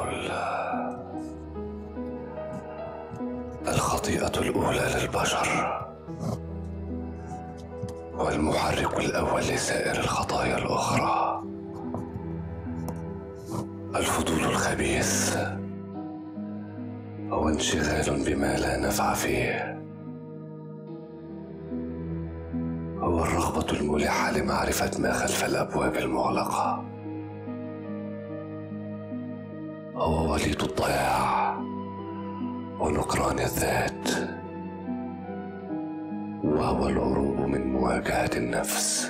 نقول الخطيئة الأولى للبشر والمحرك الأول لسائر الخطايا الأخرى الفضول الخبيث هو انشغال بما لا نفع فيه هو الرغبة الملحة لمعرفة ما خلف الأبواب المغلقة هو وليد الضياع ونكران الذات وهو الهروب من مواجهة النفس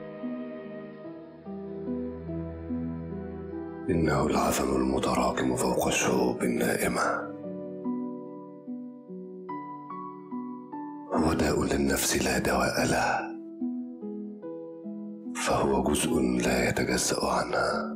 إنه العفن المتراكم فوق الشعوب النائمة هو داء للنفس لا دواء له فهو جزء لا يتجزأ عنها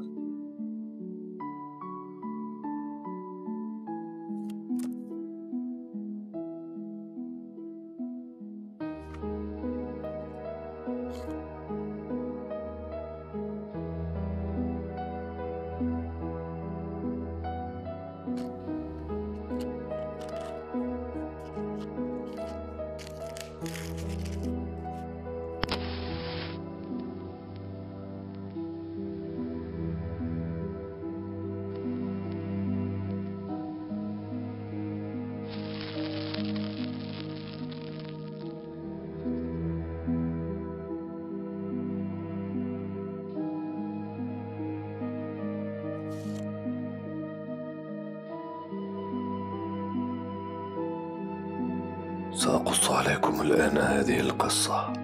سأقص عليكم الآن هذه القصة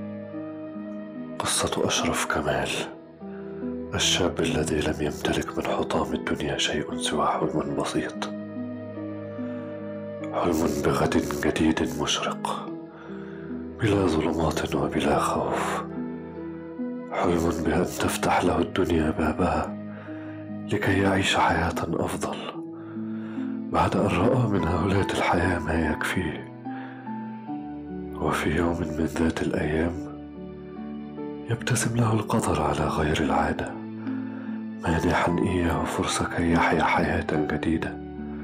قصة أشرف كمال الشاب الذي لم يمتلك من حطام الدنيا شيء سوى حلم بسيط حلم بغد جديد مشرق بلا ظلمات وبلا خوف حلم بأن تفتح له الدنيا بابها لكي يعيش حياة أفضل بعد أن رأى من هولات الحياة ما يكفيه وفي يوم من ذات الأيام يبتسم له القدر على غير العادة مانحا إياه فرصة كي يحيا حياة جديدة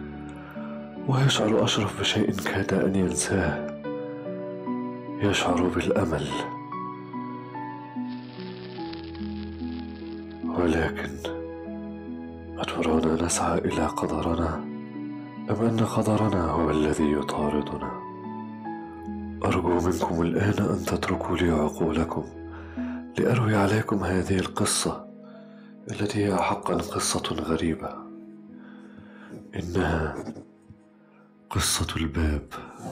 ويشعر أشرف بشيء كاد أن ينساه يشعر بالأمل ولكن أترانا نسعى إلى قدرنا أم أن قدرنا هو الذي يطاردنا أرجو منكم الآن أن تتركوا لي عقولكم لأروي عليكم هذه القصة التي هي حقا قصة غريبة إنها قصة الباب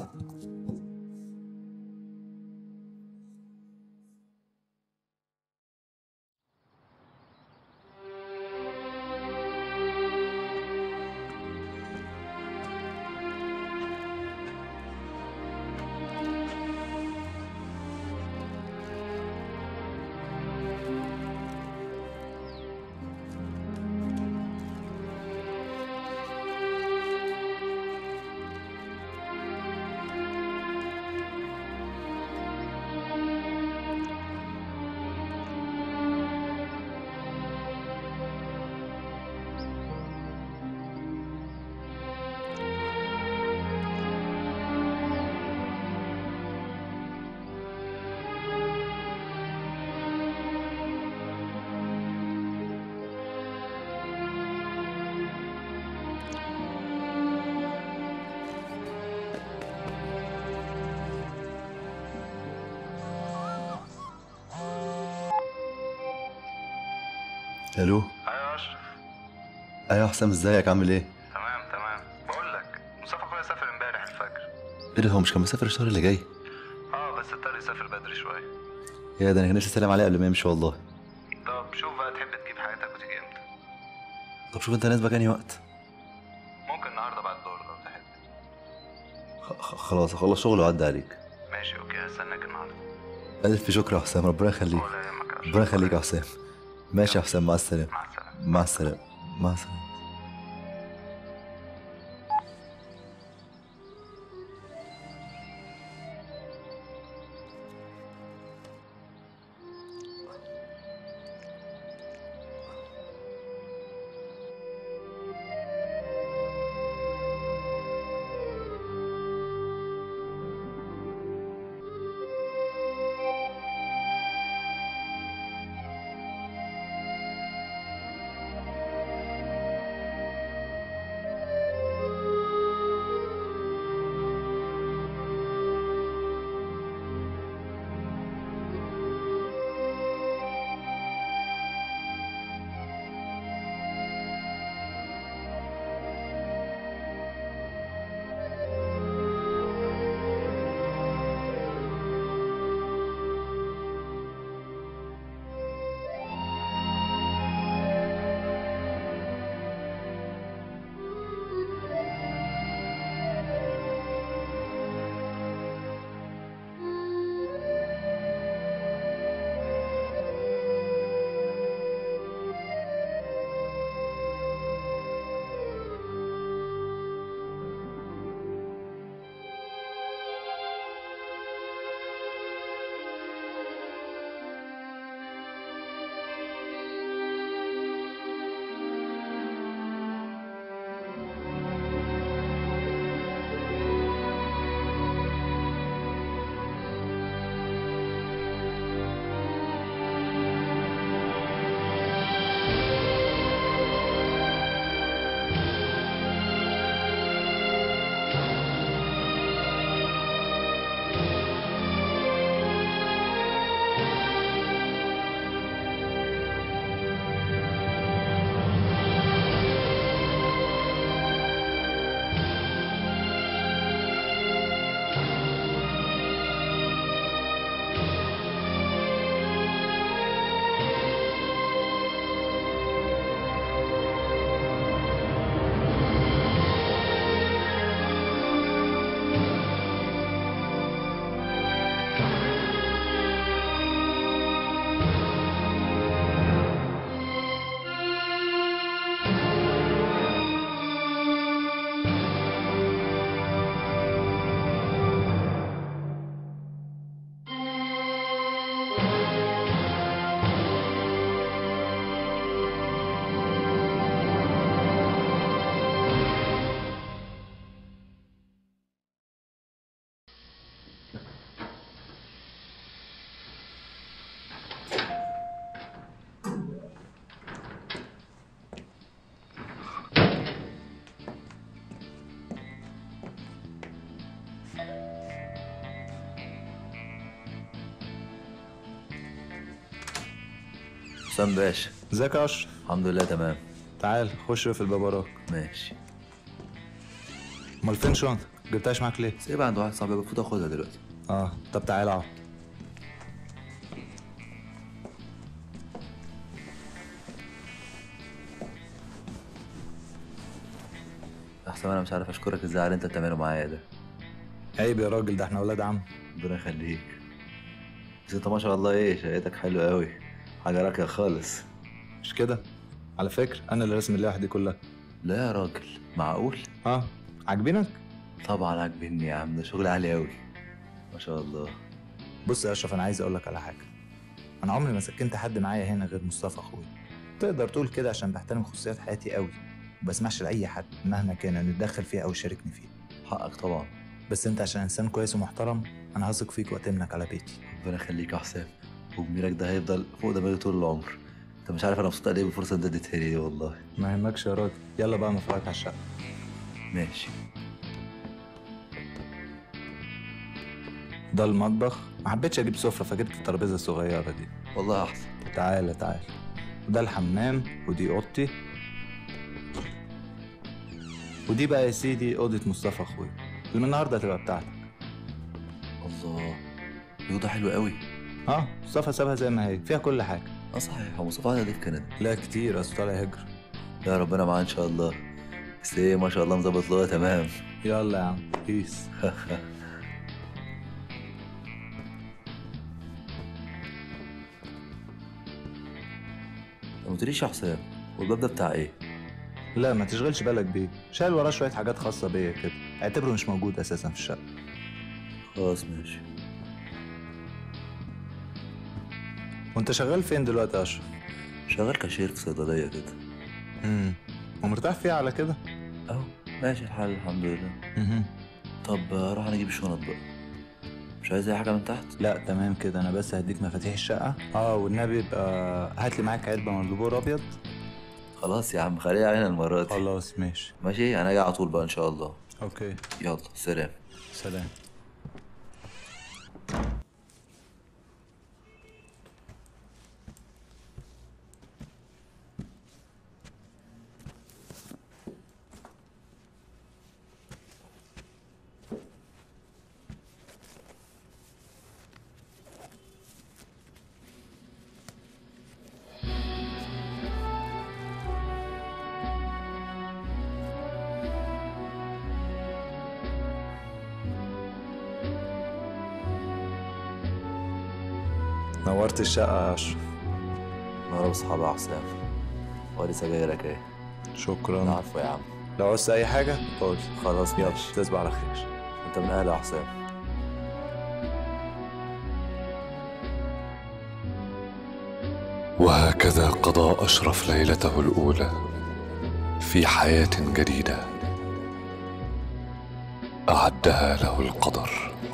الو ايوه يا اشرف ايوه حسام ازيك عامل ايه تمام تمام بقول لك مصطفى اخويا سافر امبارح الفجر ايه ده هو مش كان مسافر الشهر اللي جاي اه بس اضطر يسافر بدري شويه يا ده انا كان نفسي اسلم عليه قبل ما يمشي والله طب شوف بقى تحب تجيب حاجتك وتيجي امتى طب شوف انت نازل انهي وقت ممكن النهارده بعد الظهر لو تحب خ- خ- خلاص اخلص شغل وعدي عليك ماشي اوكي هستناك النهارده الف شكر يا حسام ربنا يخليك ولا يهمك يا أشرف. ربنا يخليك يا حسام ماشي يا حسام مع السلامه مع السلامه مع السلامه مع السلامه حسام باشا ازيك يا اشرف الحمد لله تمام تعال خش في الباب وراك ماشي امال فين شنطتك جبتهاش معاك ليه سيبها عند واحد صاحبي المفروض اخدها دلوقتي اه طب تعال اقعد احسن انا مش عارف اشكرك ازاي على اللي انت بتعمله معايا ده عيب يا راجل ده احنا ولاد عم ربنا يخليك بس انت ما شاء الله ايه شقتك حلوه قوي حاجه راكيه خالص مش كده على فكرة انا اللي راسم اللوحة دي كلها لا يا راجل معقول اه عاجبينك طبعا عاجبني يا عم ده شغل عالي قوي ما شاء الله بص يا اشرف انا عايز اقول لك على حاجة انا عمري ما سكنت حد معايا هنا غير مصطفى اخويا تقدر تقول كده عشان بحترم خصوصيات حياتي قوي وبسمحش لاي حد مهما كان انه يتدخل فيها او يشاركني فيها حقك طبعا بس انت عشان انسان كويس ومحترم انا هثق فيك واتمنك على بيتي ربنا يخليك يا حسام وجميلك ده هيفضل فوق دماغي طول العمر انت مش عارف انا مبسوط قد ايه بالفرصه اللي انت اديتها لي دي والله ما يهمكش يا راجل يلا بقى نفرجك على الشقة ماشي ده المطبخ ما حبيتش اجيب سفرة فجبت الترابيزة الصغيرة دي والله احسن تعالى تعالى وده الحمام ودي اوضتي ودي بقى يا سيدي اوضه مصطفى اخويا اللي من النهارده هتبقى بتاعتك الله الأوضة حلوة قوي اه مصطفى سابها زي ما هي فيها كل حاجه اه صحيح هو مصطفى قاعد في كندا لا كتير اصل طالع هجر يا ربنا معاه ان شاء الله بس ايه ما شاء الله مظبط له تمام يلا يا عم بيس ما قلتليش يا حسام والباب ده بتاع ايه؟ لا ما تشغلش بالك بيه شايل وراه شويه حاجات خاصه بيا كده اعتبره مش موجود اساسا في الشقه خلاص ماشي وانت شغال فين دلوقتي يا اشرف شغال كاشير في صيدلية كده امم ومرتاح فيها على كده اهو ماشي الحال الحمد لله امم طب اروح انا اجيب الشنط بقى مش عايز اي حاجة من تحت؟ لا تمام كده انا بس هديك مفاتيح الشقه اه والنبي يبقى هات لي معاك علبه مندوبور ابيض خلاص يا عم خليها علينا المرة دي خلاص ماشي ماشي انا جاي على طول بقى ان شاء الله اوكي يلا سلام سلام نورت الشقه يا اشرف نهار اصحابي يا حسام وادي سجايرك ايه شكرا العفو يا عم لو عوزت اي حاجه قول خلاص يلا ماشي تصبح على خير انت من اهل يا حسام وهكذا قضى أشرف ليلته الأولى في حياة جديدة أعدها له القدر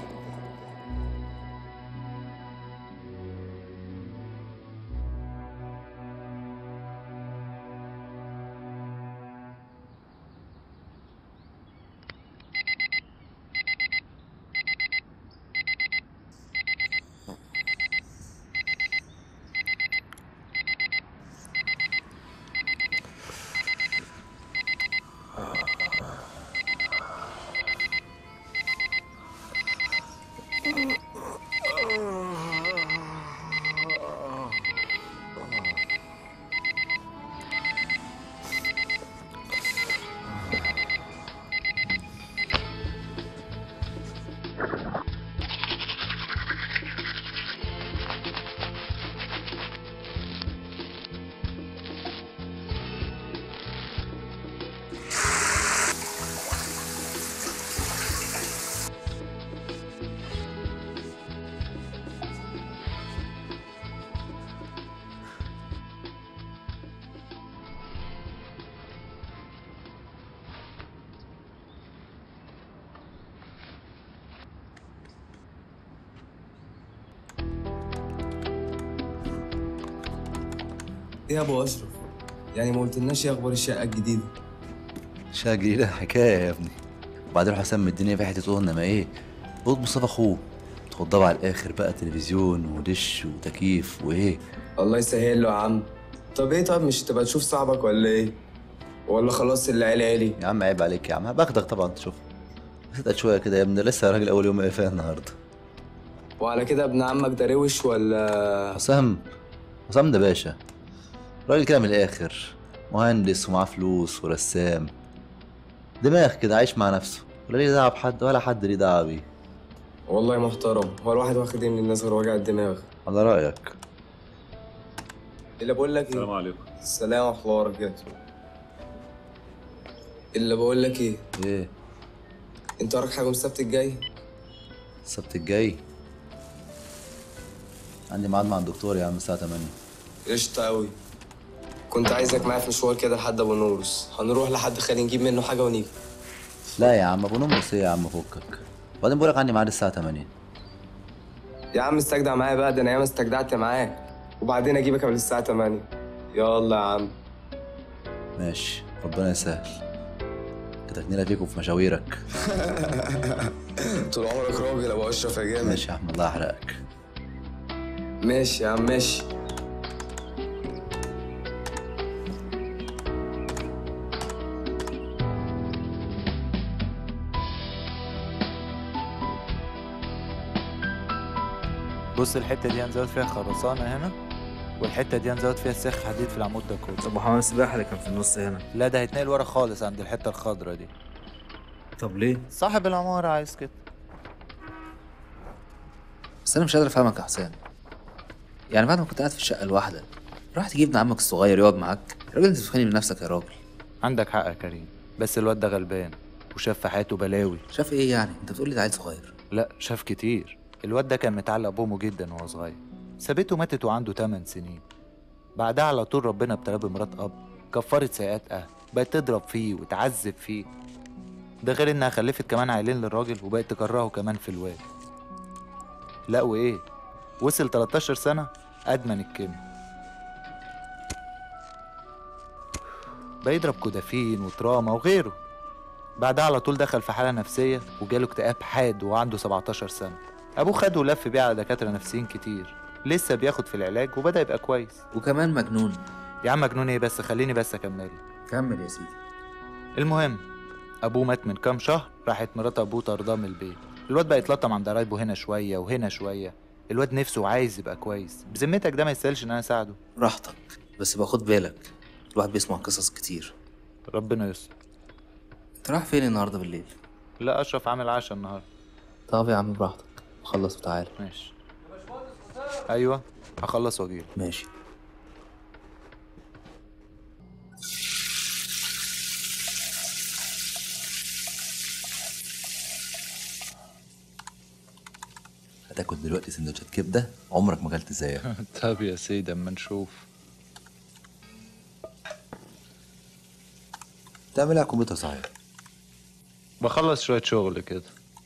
ايه يا ابو اشرف يعني ما قلتلناش ايه اخبار الشقه الجديده شقة جديدة حكاية يا ابني وبعدين حسام من الدنيا في حتة انما ايه اوضة مصطفى اخوه متوضبة على الاخر بقى تلفزيون ودش وتكييف وايه الله يسهل له يا عم طب ايه طب مش تبقى تشوف صاحبك ولا ايه ولا خلاص اللي عيلي عيلي يا عم عيب عليك يا عم باخدك طبعا تشوف بس اتقل شويه كده يا ابني لسه راجل اول يوم فيها النهارده وعلى كده ابن عمك ده روش ولا حسام حسام ده باشا راجل كده من الاخر مهندس ومعاه فلوس ورسام دماغ كده عايش مع نفسه ولا ليه دعوه بحد ولا حد ليه دعوه بيه والله محترم هو الواحد واخد ايه من الناس غير وجع الدماغ على رايك اللي بقول لك السلام ايه عليكم السلام ورحمه الله وبركاته اللي بقول لك ايه ايه انت وراك حاجه من السبت الجاي السبت الجاي عندي ميعاد مع الدكتور يا عم الساعه 8 قشطة أوي كنت عايزك معايا في مشوار كده لحد أبو نورس هنروح لحد خالي نجيب منه حاجة ونيجي لا يا عم ابو نمرس ايه يا عم فكك وبعدين بقولك عندي ميعاد الساعه 8 يا عم استجدع معايا بقى ده أنا ياما استجدعت معاك وبعدين أجيبك قبل الساعة 8 يلا يا عم ماشي ربنا يسهل كتكنيلة فيكم في مشاويرك طول عمرك راجل أبو أشرف يا جامد ماشي يا عم الله يحرقك ماشي يا عم ماشي بص الحته دي هنزود فيها خرسانه هنا والحته دي هنزود فيها سيخ حديد في العمود ده كله طب وحمام السباحة اللي كان في النص هنا لا ده هيتنقل ورا خالص عند الحته الخضراء دي طب ليه؟ صاحب العماره عايز كده بس انا مش قادر افهمك يا حسام يعني بعد ما كنت قاعد في الشقه لوحدك راح تجيب ابن عمك الصغير يقعد معاك يا راجل انت بتفهمني من نفسك يا راجل عندك حق يا كريم بس الواد ده غلبان وشاف في حياته بلاوي شاف ايه يعني انت بتقول لي ده عيل صغير لا شاف كتير الواد ده كان متعلق بأمه جدا وهو صغير سابته ماتت وعنده 8 سنين بعدها على طول ربنا ابتلاه بمرات أب كفرت سيئات أهل بقت تضرب فيه وتعذب فيه ده غير إنها خلفت كمان عيلين للراجل وبقت تكرهه كمان في الواد لا وإيه وصل 13 سنة أدمن الكيمياء بقى يضرب كودافين وتراما وغيره بعدها على طول دخل في حالة نفسية وجاله اكتئاب حاد وعنده 17 سنة أبوه خده ولف بيه على دكاترة نفسيين كتير لسه بياخد في العلاج وبدأ يبقى كويس وكمان مجنون يا عم مجنون ايه بس خليني بس أكمل كمل يا سيدي المهم أبوه مات من كام شهر راحت مرات أبوه طرداه من البيت الواد بقى يتلطم عند قرايبه هنا شوية وهنا شوية الواد نفسه عايز يبقى كويس بذمتك ده ما يستاهلش إن أنا أساعده براحتك بس باخد بالك الواحد بيسمع قصص كتير ربنا يستر انت رايح فين النهارده بالليل لا أشرف عامل عشاء النهاردة طب يا عم براحتك خلص وتعالى ماشي أيوه هخلص وأجيلك ماشي هتاكل دلوقتي سندوتشات كبده عمرك ما اكلت زيها طب يا سيدي اما نشوف تعمل ايه على الكمبيوتر صحيح بخلص شوية شغل كده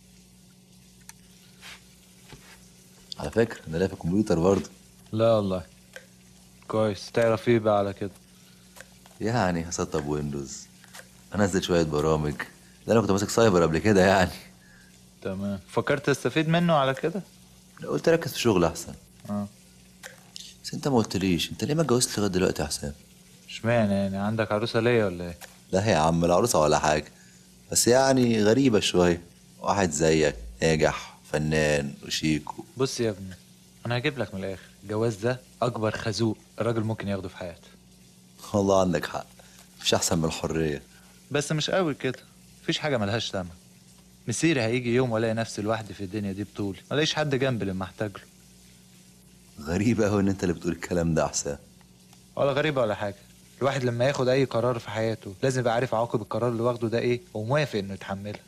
على فكره انا لاقي في الكمبيوتر برضه لا والله كويس تعرف ايه بقى على كده يعني هسطب ويندوز انزل شويه برامج ده انا كنت ماسك سايبر قبل كده يعني تمام فكرت تستفيد منه على كده لا قلت ركز في شغل احسن اه بس انت ما قلتليش انت ليه ما اتجوزتش لغايه دلوقتي يا حسام اشمعنى يعني عندك عروسة ليا ولا ايه لا يا عم لا عروسه ولا حاجه بس يعني غريبه شويه واحد زيك ناجح فنان وشيك و... بص يا ابني انا هجيب لك من الاخر الجواز ده اكبر خازوق الراجل ممكن ياخده في حياته والله عندك حق مفيش احسن من الحريه بس مش قوي كده مفيش حاجة ملهاش تمن مسيري هيجي يوم والاقي نفسي لوحدي في الدنيا دي بطولي ملاقيش حد جنبي لما احتاج له غريبه قوي ان انت اللي بتقول الكلام ده يا حسام ولا غريبة ولا حاجة الواحد لما ياخد أي قرار في حياته لازم يبقى عارف عواقب القرار اللي واخده ده إيه وموافق إنه يتحملها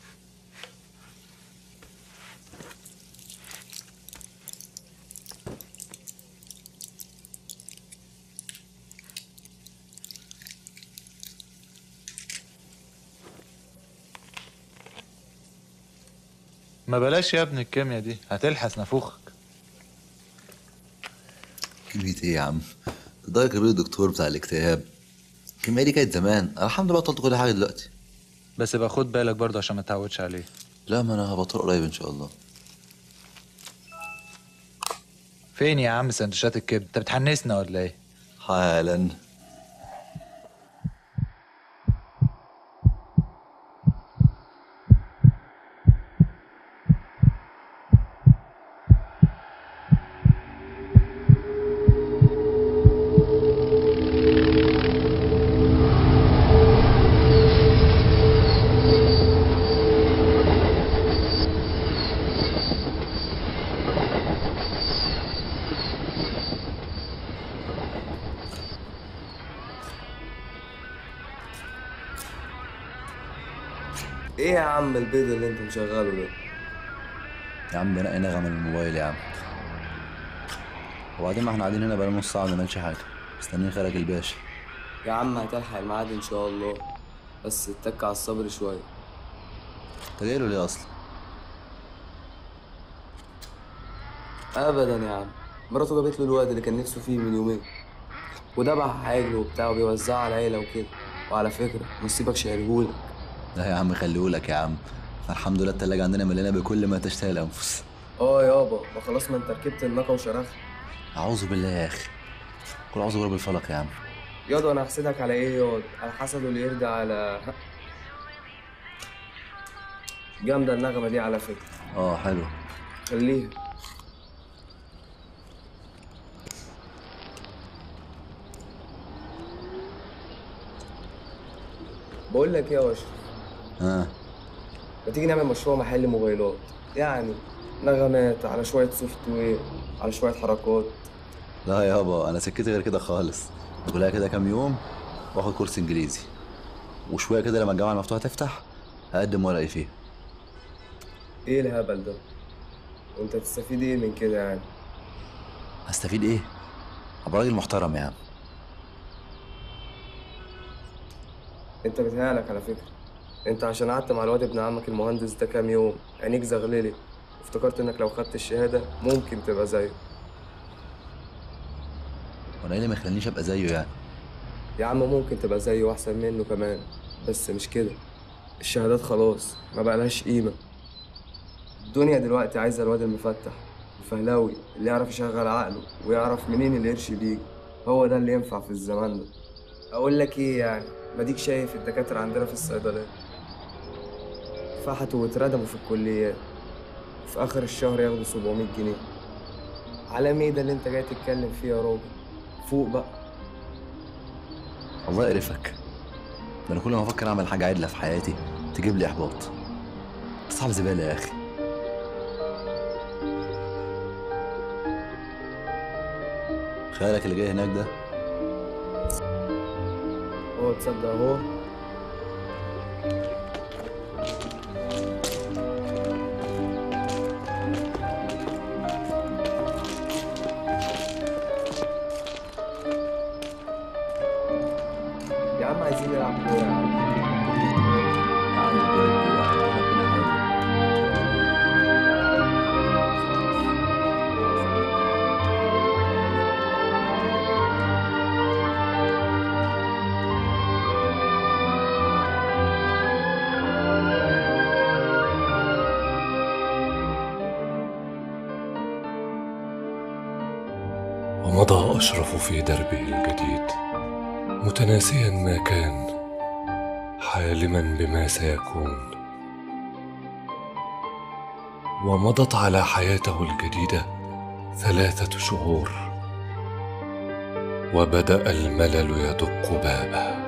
ما بلاش يا ابني الكيمياء دي هتلحس نافوخك كلمة ايه يا عم؟ ده كبير الدكتور بتاع الاكتئاب الكيمياء دي كانت زمان انا الحمد لله بطلت كل حاجه دلوقتي بس يبقى خد بالك برضه عشان ما تعودش عليه لا ما انا هبطل قريب ان شاء الله فين يا عم سندوتشات الكبد انت بتحنسنا ولا ايه حالا ايه يا عم البيض اللي انت مشغله ده يا عم بنقي نغمة من الموبايل يا عم وبعدين ما احنا قاعدين هنا بقالنا نص ساعة ما بنعملش حاجة مستنيين خيرك الباشا يا عم هتلحق الميعاد ان شاء الله بس اتك على الصبر شويه انت جاي له ليه اصلا؟ ابدا يا عم مراته جابت له الواد اللي كان نفسه فيه من يومين وذبح عجل وبتاع وبيوزعه على العيله وكده وعلى فكره نصيبك شايلهولك لا يا عم خليهولك يا عم الحمد لله التلاجة عندنا مليانة بكل ما تشتهي الأنفس اه يابا ما خلاص ما انت ركبت الناقه وشرخت أعوذ بالله يا أخي قول أعوذ برب الفلق يا عم ياض انا هحسدك على ايه ياض على حسده اللي يرجع على جامده النغمه دي على فكره اه حلو خليها بقول لك ايه يا اشرف ها ما تيجي نعمل مشروع محل موبايلات يعني نغمات على شويه سوفت وير على شويه حركات لا يابا أنا سكتي غير كده خالص كلها كده كام يوم وآخد كورس إنجليزي وشوية كده لما الجامعة المفتوحة تفتح هقدم ورقي فيها ايه الهبل ده وانت تستفيد ايه من كده يعني هستفيد إيه؟ أبقى راجل محترم يا عم انت بتهيألك على فكره انت عشان قعدت مع الواد ابن عمك المهندس ده كام يوم عينيك زغللت وافتكرت انك لو خدت الشهاده ممكن تبقى زيه وأنا إيه اللي ما يخلينيش أبقى زيه يعني يا عم ممكن تبقى زيه واحسن منه كمان بس مش كده الشهادات خلاص ما بقالهاش قيمه الدنيا دلوقتي عايزه الواد المفتح الفهلاوي اللي يعرف يشغل عقله ويعرف منين القرش بيجي هو ده اللي ينفع في الزمان ده اقول لك ايه يعني ما ديك شايف الدكاتره عندنا في الصيدليه فحتوا واتردموا في الكليات وفي اخر الشهر ياخدوا 700 جنيه على مين ده اللي انت جاي تتكلم فيه يا راجل فوق بقى الله يقرفك ده أنا كل ما أفكر أعمل حاجة عدلة في حياتي تجيب لي إحباط أصحاب زبالة يا أخي خيالك اللي جاي هناك ده هو تصدق اهو يا عم عايزين نلعب كورة يا عم ومضى أشرف في دربه الجديد متناسيا ما كان حالما بما سيكون ومضت على حياته الجديدة ثلاثة شهور وبدأ الملل يدق بابه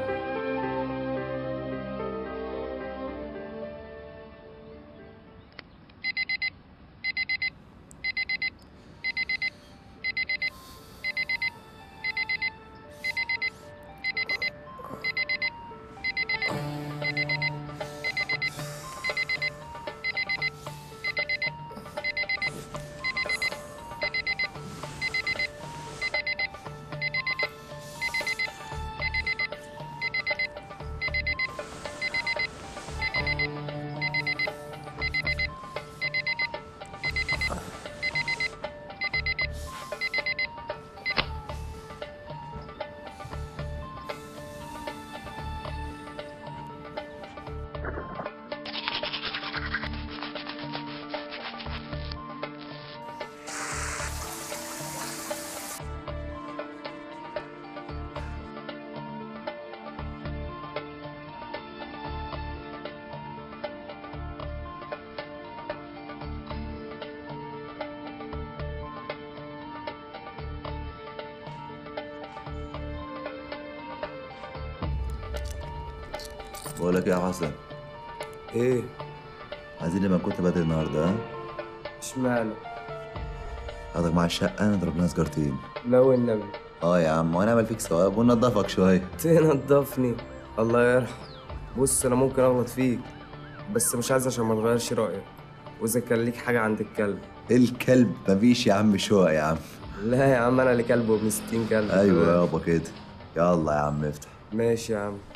بقول لك ايه يا حسن ايه عايزين نبقى كنت بدري النهارده ها اشمعنى هاخدك مع الشقه نضرب لنا سجارتين لو النبي اه يا عم وهنعمل فيك ثواب وننضفك شوية تنضفني الله يرحم بص انا ممكن اغلط فيك بس مش عايز عشان ما تغيرش رايك واذا كان ليك حاجه عند الكلب الكلب مفيش يا عم شقق يا عم لا يا عم انا اللي كلب وابن 60 كلب ايوه يابا كده يلا يا عم افتح ماشي يا عم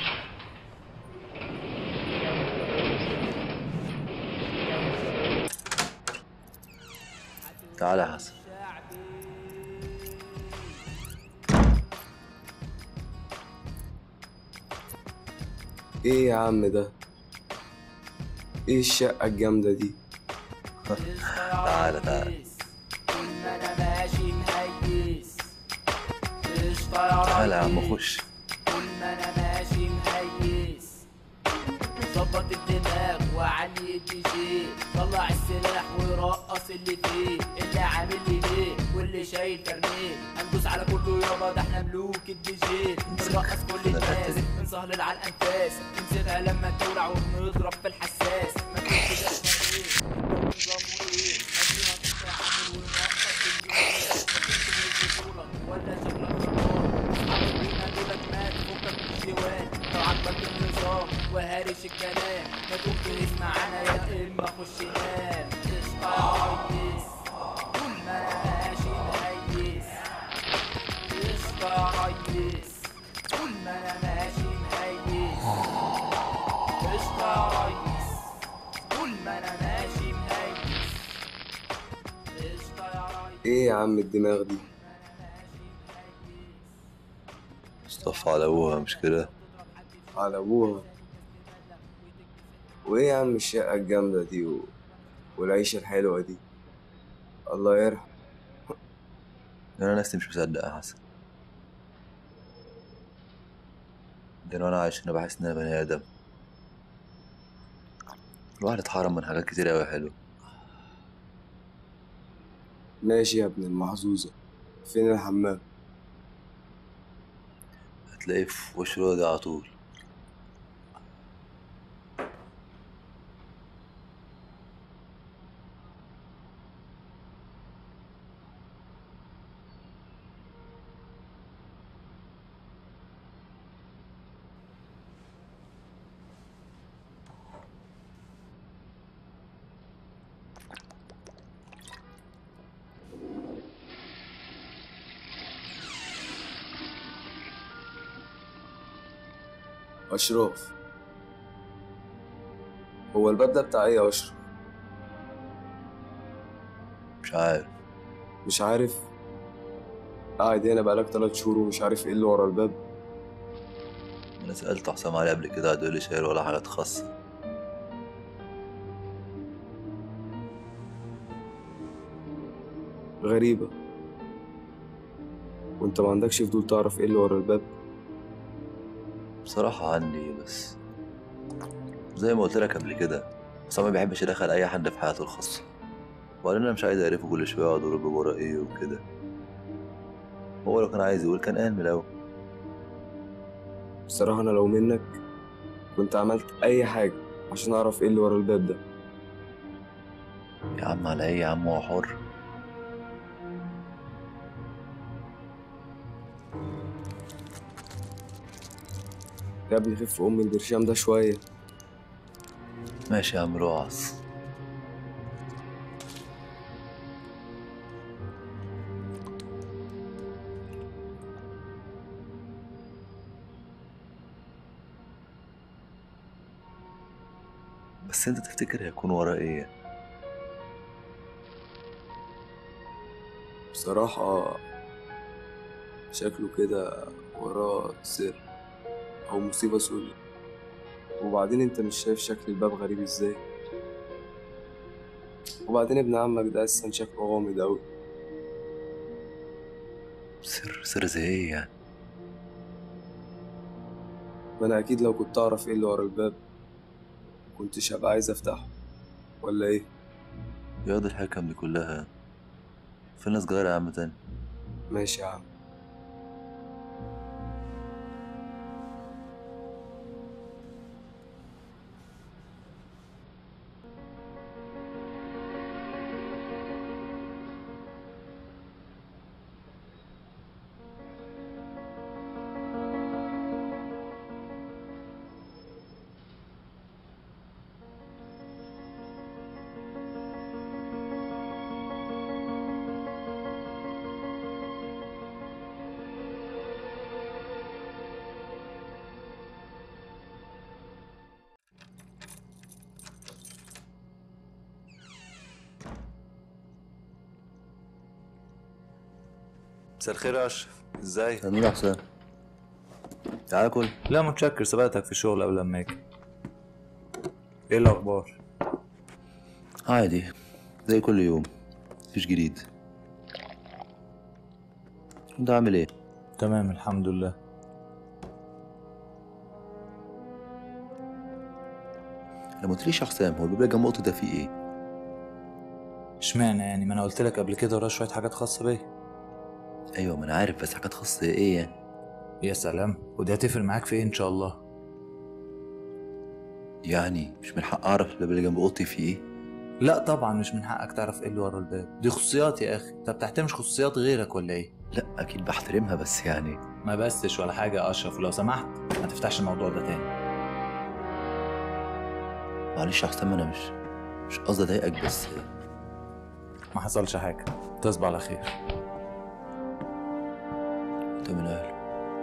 تعالى يا حسن ايه يا عم ده ايه الشقه الجامده دي تعالى تعالى انا ماشي مهيس قشطة تعالى يا عم ريس. خش طول ما انا ماشي مهيس ظبط الدماغ وعلي الدي جي طلع السلاح ورقص اللي فيه اللي عامل لي ليه واللي شايل كارنيه هندوس على كله يابا ده احنا ملوك الدي جي بنرقص كل الناس بنسهلل على الانفاس بنسيبها لما تولع وبنضرب في الحساس ما تقولش ده اسمه ايه نظامه ايه قبل ما تتعامل ونرقص الجيش ولا شغلك رمضان اصحابك بينا دولك مات فكك من الجوال لو عجبك النظام وهارش الكلام ما تقول معانا يا اما خش نام قشطة ريس طول ما انا ماشي مهيس قشطة ريس طول ما انا ماشي مهيس قشطة ريس طول ما انا ماشي مهيس قشطة يا ريس ايه يا عم الدماغ دي مصطفى على ابوها مش كده على ابوها وايه يا عم الشقه الجامده دي و... والعيشه الحلوه دي الله يرحم انا نفسي مش مصدق يا حسن ده أنا وانا عايش هنا بحس ان انا بني ادم الواحد اتحرم من حاجات كتير اوي حلوه ماشي يا ابن المحظوظه فين الحمام هتلاقيه في وش الأوضة دي على طول اشراف هو الباب ده بتاع ايه يا اشرف مش عارف مش عارف قاعد هنا بقالك تلات شهور ومش عارف ايه اللي ورا الباب انا سألت حسام علي قبل كده قعد يقول لي شايل ولا حاجات خاصة غريبة وانت ما عندكش فضول تعرف ايه اللي ورا الباب بصراحة عندي بس زي ما قلت لك قبل كده حسام ما بيحبش يدخل أي حد في حياته الخاصة وبعدين أنا مش عايز أعرفه كل شوية يقعد يقول الباب ورا إيه وكده هو لو كان عايز يقول كان قال من الأول بصراحة انا لو منك كنت عملت اي حاجة عشان اعرف ايه اللي ورا الباب ده يا عم على إيه يا عم هو حر يا ابني خف ام البرشام ده شوية ماشي يا عم روعص بس انت تفتكر هيكون وراه ايه بصراحة شكله كده وراه سر أو مصيبة سودة وبعدين انت مش شايف شكل الباب غريب ازاي وبعدين ابن عمك ده أساسا شكله غامض أوي سر سر زي ايه يعني ما أنا أكيد لو كنت أعرف ايه اللي ورا الباب مكنتش هبقى عايز أفتحه ولا ايه يا دي الحكم دي كلها في ناس صغيرة يا عم تاني ماشي يا عم مساء الخير يا اشرف ازاي نور يا حسام تعال كل لا متشكر سبقتك في الشغل قبل ما اجي ايه الاخبار عادي زي كل يوم مفيش جديد انت عامل ايه تمام الحمد لله انا ما قلتليش يا حسام هو البيبي جنب اوضتي ده فيه ايه اشمعنى يعني ما انا قلت لك قبل كده وراه شويه حاجات خاصه بيا ايوه ما انا عارف بس حاجات خاصه ايه يعني يا سلام ودي هتفرق معاك في ايه ان شاء الله يعني مش من حق اعرف البيبي اللي جنب اوضتي فيه ايه لا طبعا مش من حقك تعرف ايه اللي ورا الباب دي خصوصيات يا اخي انت بتحترمش خصوصيات غيرك ولا ايه لا اكيد بحترمها بس يعني ما بسش ولا حاجه يا اشرف لو سمحت ما تفتحش الموضوع ده تاني معلش يا حسام انا مش مش قصدي اضايقك بس ما حصلش حاجه تصبح على خير انت من اهله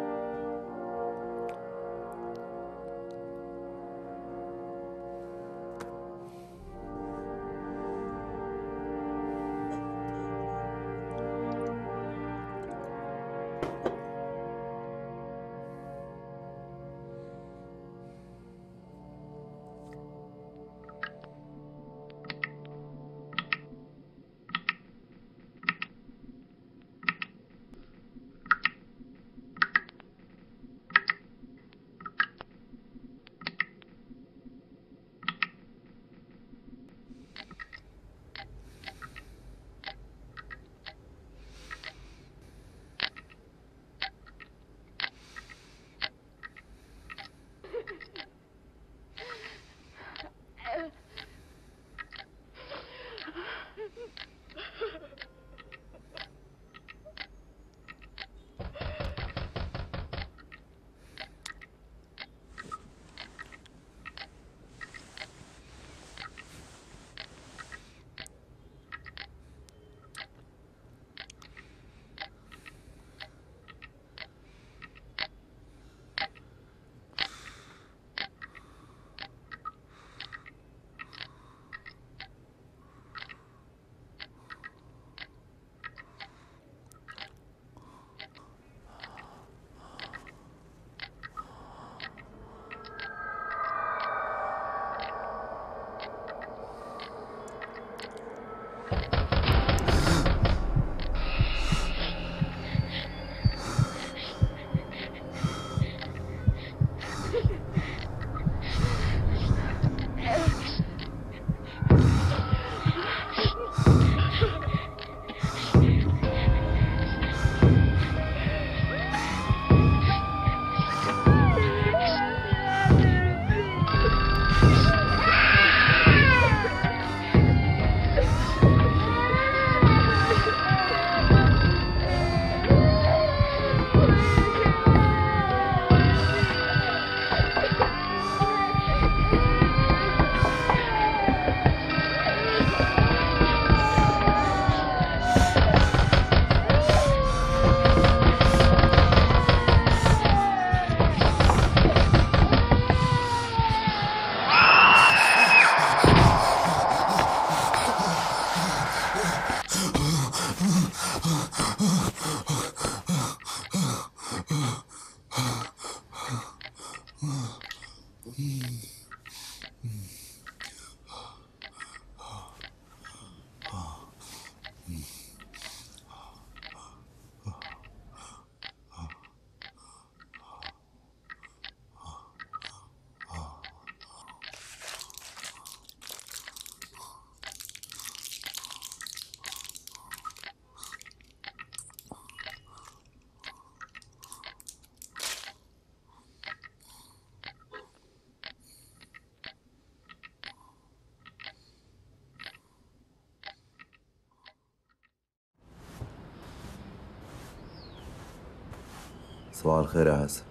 صباح الخير يا حسن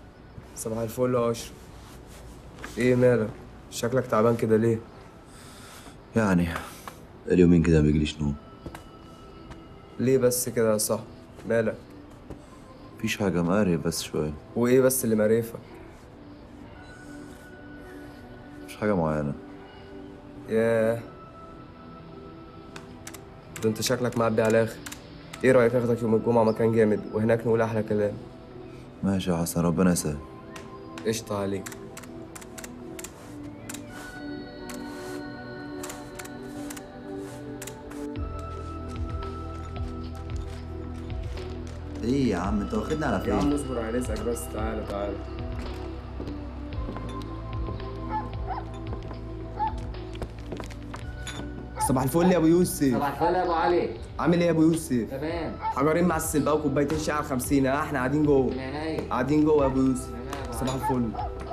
صباح الفل يا اشرف ايه مالك شكلك تعبان كده ليه يعني اليومين كده ما بيجيليش نوم ليه بس كده يا صاحبي مالك مفيش حاجة مقري بس شوية وايه بس اللي معرفك مش حاجة معينة ياه ده انت شكلك معبي على الاخر ايه رايك اخدك يوم الجمعه مكان جامد وهناك نقول احلى كلام ماشي يا حسن ربنا يسهل قشطه عليك ايه يا عم انت واخدني على يا عم فين اصبر على رزقك بس تعالى تعالى صباح الفل يا ابو يوسف صباح الفل يا ابو علي عامل ايه يا ابو يوسف تمام حجرين معسل بقى وكوبايتين شاي على 50 ها احنا قاعدين جوه من عينيا قاعدين جوه يا ابو يوسف تمام يا أبو صباح علي. الفل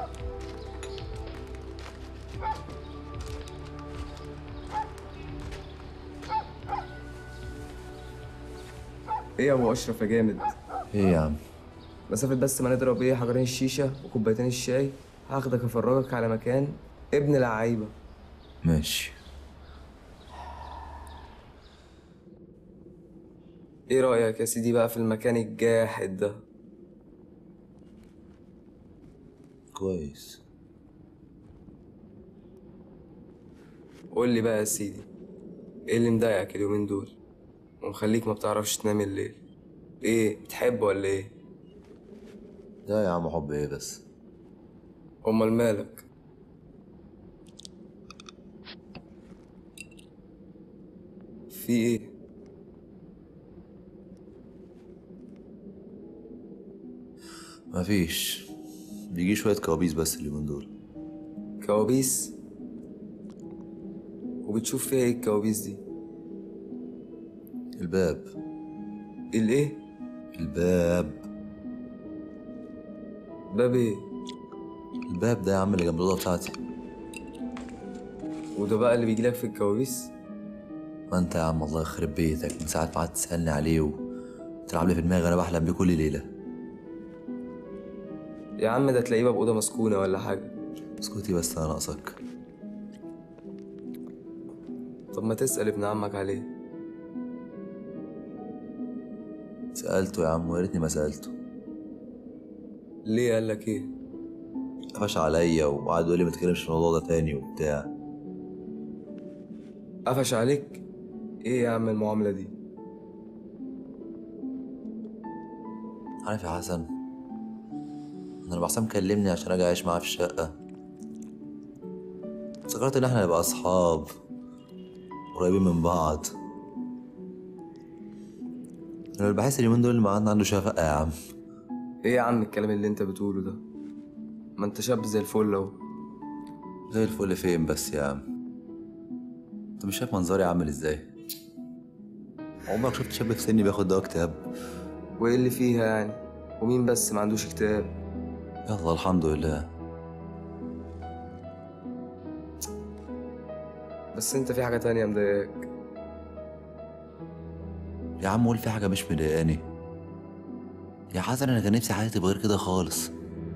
ايه يا ابو اشرف يا جامد ايه يا عم مسافة بس ما نضرب ايه حجرين الشيشة وكوبايتين الشاي هاخدك افرجك على مكان ابن لعيبة ماشي ايه رأيك يا سيدي بقى في المكان الجاحد ده كويس قول لي بقى يا سيدي ايه اللي مضايقك اليومين دول ومخليك ما بتعرفش تنام الليل ايه بتحب ولا ايه لا يا عم حب ايه بس امال مالك في ايه مفيش بيجي شوية كوابيس بس اليومين دول كوابيس وبتشوف فيها ايه الكوابيس دي الباب الايه الباب باب ايه الباب ده يا عم اللي جنب الأوضة بتاعتي وده بقى اللي بيجيلك في الكوابيس ما انت يا عم الله يخرب بيتك من ساعة ما قعدت تسألني عليه وتلعب لي في دماغي انا بحلم بيه كل ليلة يا عم ده تلاقيه بقى بأوضة مسكونة ولا حاجة اسكتي بس انا ناقصك طب ما تسأل ابن عمك عليه سألته يا عم ويا ريتني ما سألته ليه قال لك ايه قفش عليا وقعد يقول لي ما تتكلمش في الموضوع ده تاني وبتاع قفش عليك ايه يا عم المعاملة دي عارف يا حسن انا لما حسام كلمني عشان اجي اعيش معاه في الشقة افتكرت ان احنا نبقى اصحاب قريبين من بعض انا اللي بحس اليومين دول اللي معانا عنده شفقة يا عم ايه يا عم الكلام اللي انت بتقوله ده ما انت شاب زي الفل اهو زي الفل فين بس يا عم انت مش شايف منظري عامل ازاي عمرك شفت شاب في سني بياخد دواء اكتئاب وايه اللي فيها يعني ومين بس ما عندوش اكتئاب يلا الحمد لله بس انت في حاجة تانية مضايقاك يا عم قول في حاجة مش مضايقاني يا حسن انا كان نفسي حياتي تبقى غير كده خالص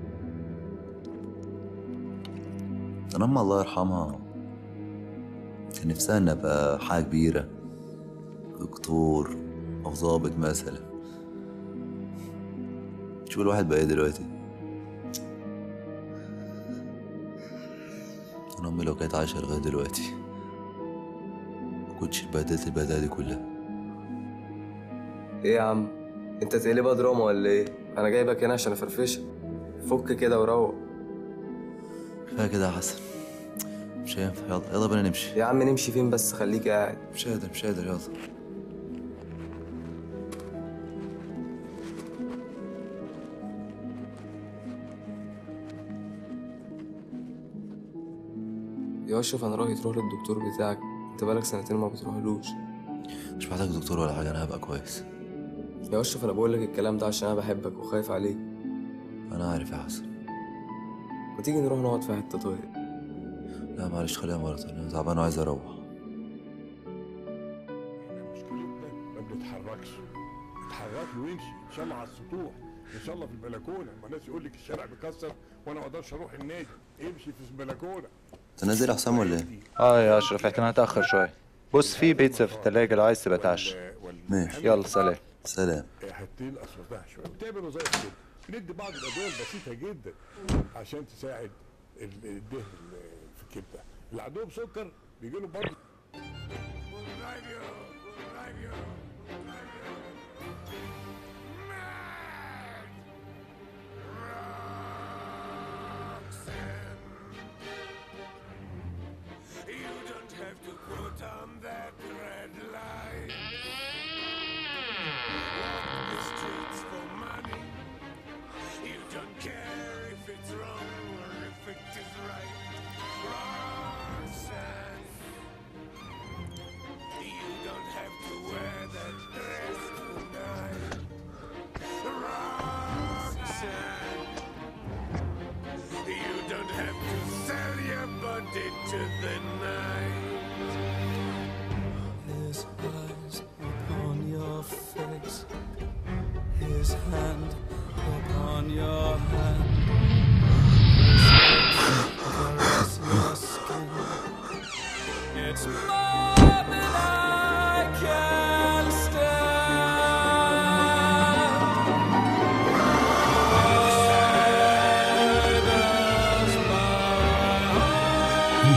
انا امي الله يرحمها كان نفسها ان ابقى حاجة كبيرة دكتور او ضابط مثلا شوف الواحد بقى ايه دلوقتي انا امي لو كانت عايشة لغاية دلوقتي مكنتش اتبهدلت البهدلة دي كلها ايه يا عم انت تقلبها دراما ولا ايه انا جايبك هنا عشان افرفشك فك كده وروق كفاية كده يا حسن مش هينفع يلا يلا بينا نمشي يا عم نمشي فين بس خليك قاعد مش قادر مش قادر يلا يا اشرف انا رايي تروح للدكتور بتاعك انت بقالك سنتين ما بتروحلوش مش محتاج دكتور ولا حاجة أنا هبقى كويس يا اشرف انا بقول لك الكلام ده عشان انا بحبك وخايف عليك أنا عارف يا حسن ما تيجي نروح نقعد في حته طيب لا معلش خليها مرة تانية أنا تعبان وعايز أروح مشكلتنا ما بنتحركش اتحرك وامشي ان شاء الله على السطوح ان شاء الله في البلكونه ما الناس يقول لك الشارع مكسر وانا ما اقدرش اروح النادي امشي في البلكونه أنت نازل يا حسام ولا إيه؟ اه يا اشرف احتمال اتاخر شويه بص في بيتزا في التلاجة لو عايز تبقى تعشى ماشي يلا سلام سلام حتين اسودها شويه وتعمل وظائف كده بندي بعض الادويه البسيطه جدا عشان تساعد ال- الدهن ال- في الكبده اللي عندهم سكر بيجي له برضه into the night. His eyes upon your face, his hand upon your hand. His lips caress your skin. It's more than I can stand. Why does my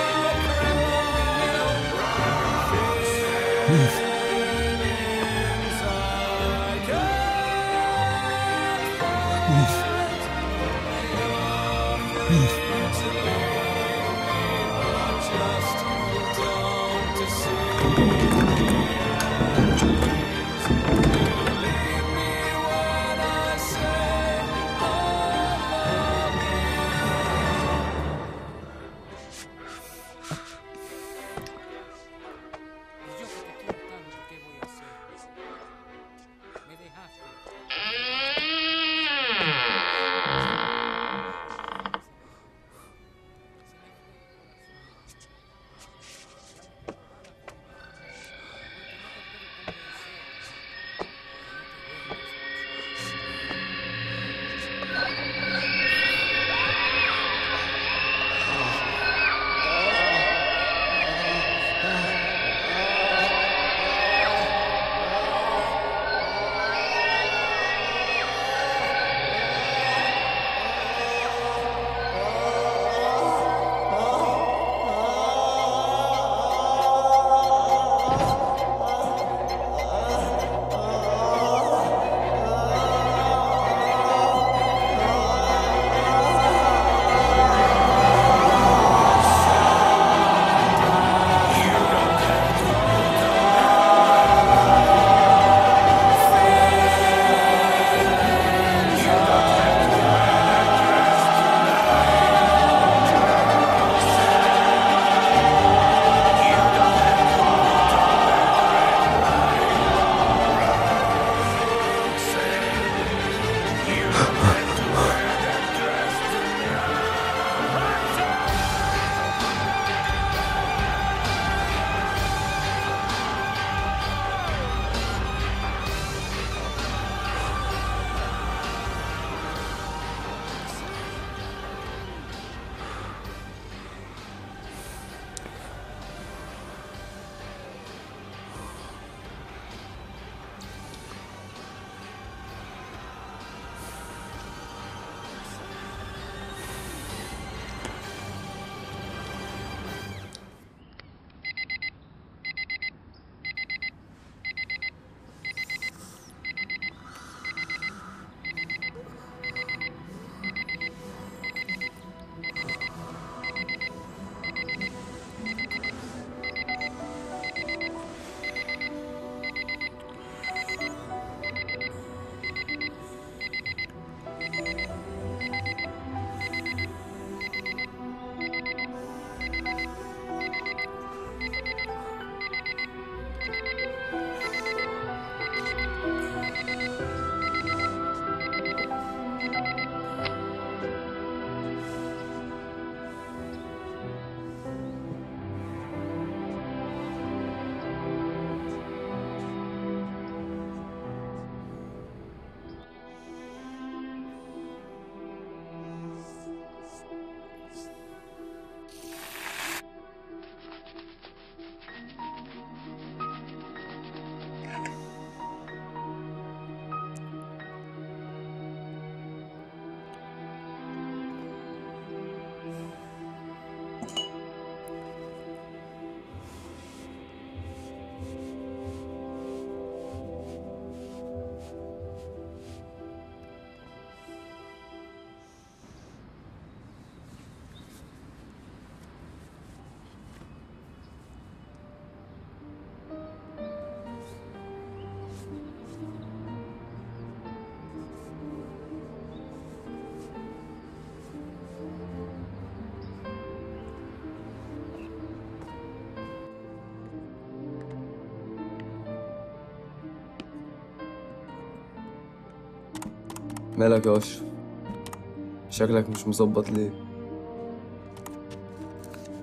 مالك يا أشرف شكلك مش مظبط ليه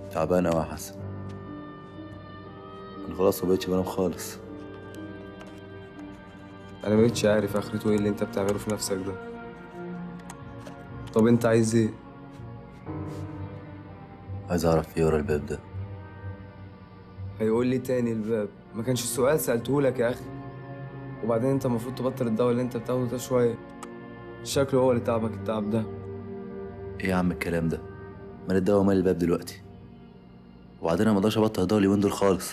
تعبان أوي يا حسن أنا خلاص مبقتش بنام خالص انا مبقتش عارف اخرته ايه اللي انت بتعمله في نفسك ده طب انت عايز ايه عايز أعرف إيه ورا الباب ده هيقول لي تاني الباب ما كانش السؤال سألتهولك يا اخي وبعدين انت المفروض تبطل الدواء اللي انت بتاخده ده شويه شكله هو اللي تعبك التعب ده إيه يا عم الكلام ده مال الدواء ومال الباب دلوقتي وبعدين أنا مقدرش أبطل الدواء اليومين دول خالص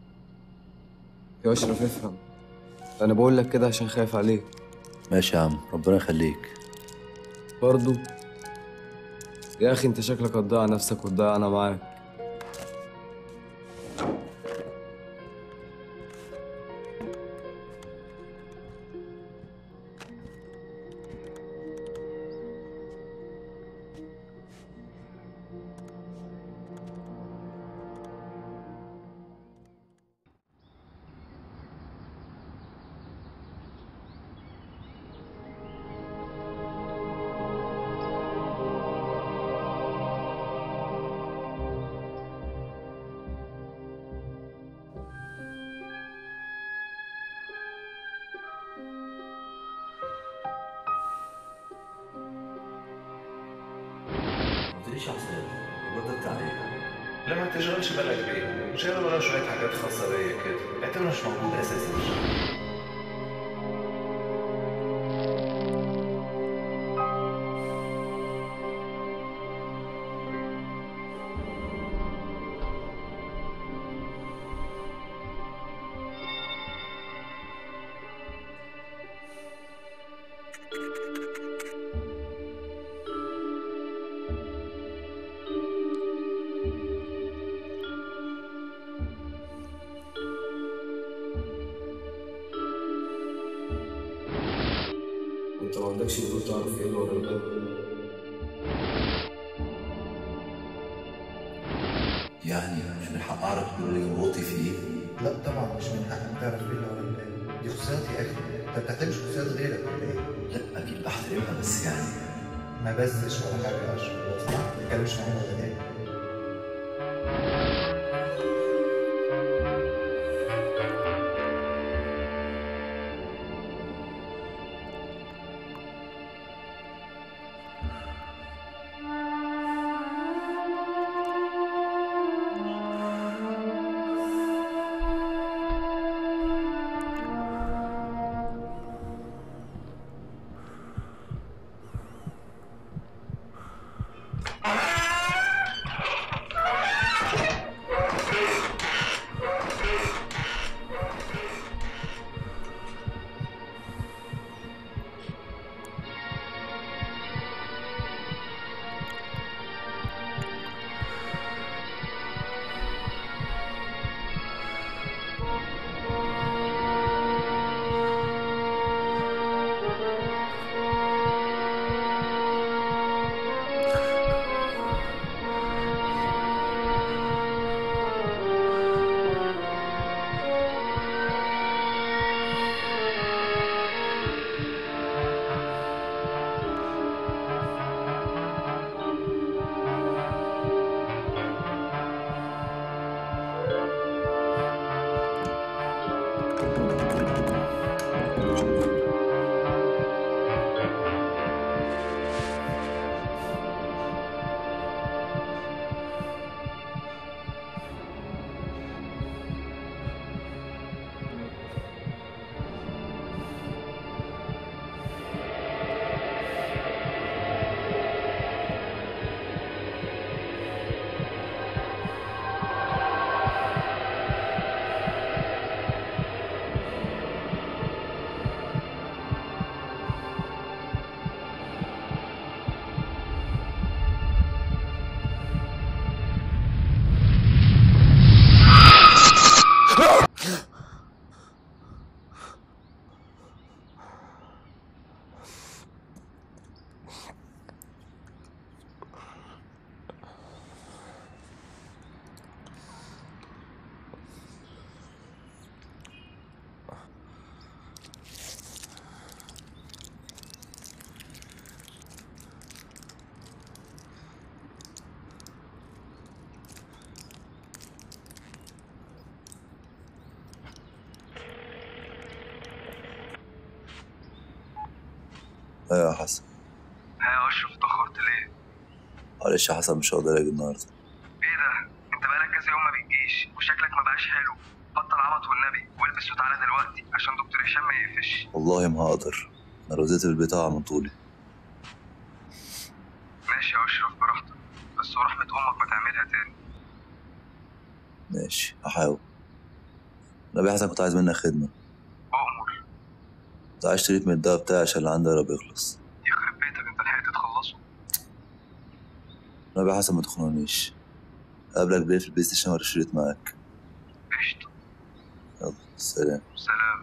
يا اشرف افهم انا بقول لك كده عشان خايف عليك ماشي يا عم ربنا يخليك برضو يا اخي انت شكلك هتضيع نفسك وتضيع انا معاك قلتليش يا حسين الواد ده بتاع ايه؟ لا ما تشغلش بالك بيه شغل وراه شوية حاجات خاصة بيا كده اعتبره مش موجود أساسا انت ما عندكش فضول تعرف ايه اللي ورا الباب يعني مش من حق أعرف اللي جوه فيه لا طبعا مش من حقك تعرف ايه اللي ورا الباب دي خصوصياتي يا اخي انت ما بتحترمش خصوصيات غيرك ولا ايه؟ لا أكيد بحترمها بس يعني ما بزش ولا حاجه يا اشرف لو سمحت ما تتكلمش معايا ولا ايه؟ ايوه يا حسن ها يا اشرف اتاخرت ليه معلش يا حسن مش هقدر اجي النهارده ايه ده انت بقالك كذا يوم ما بتجيش وشكلك ما بقاش حلو بطل عبط والنبي والبس وتعالى دلوقتي عشان دكتور هشام ما يقفش والله ما هقدر انا لو زيت في البيت هقع من طولي ماشي يا اشرف براحتك بس ورحمه امك ما تعملها تاني ماشي هحاول انا يا حسن كنت عايز منك خدمه اؤمر كنت عايز شريط من الدواء بتاعي عشان اللي عندي قرب يخلص يخرب بيتك انت لحقت تخلصه انا يا حسن ما تخنقنيش قابلك بالليل في البلاي ستيشن ورا الشريط معاك قشطه يلا سلام سلام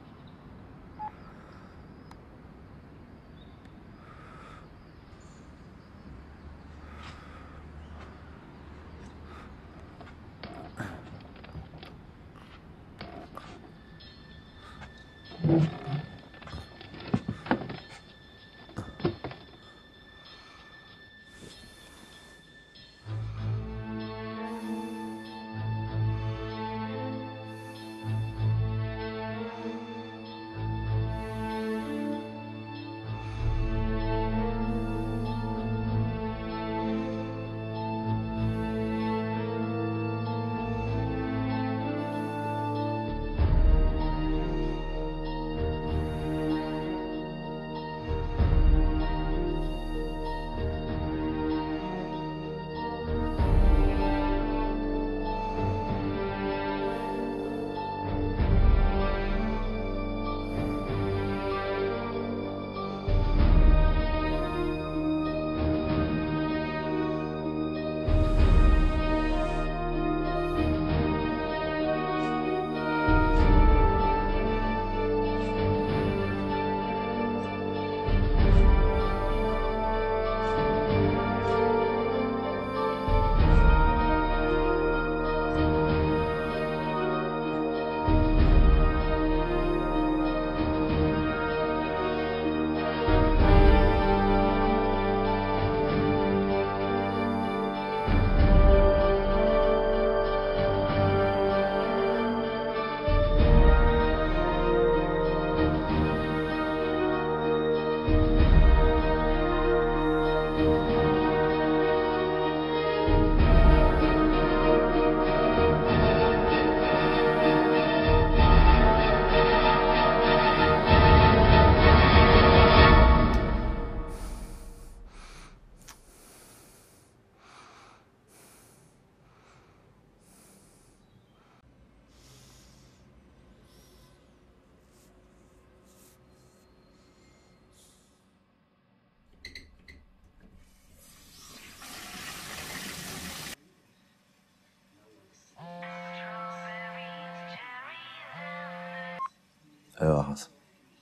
ايوه يا حسن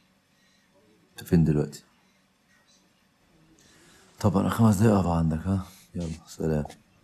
انت فين دلوقتي طب انا خمس دقايق اقف عندك ها يلا سلام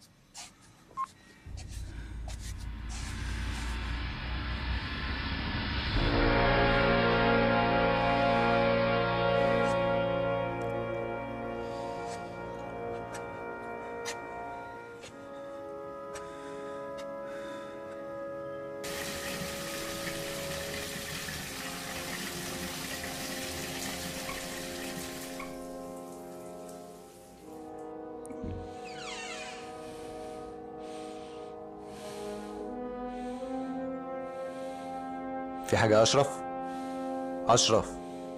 في حاجة يا أشرف؟ أشرف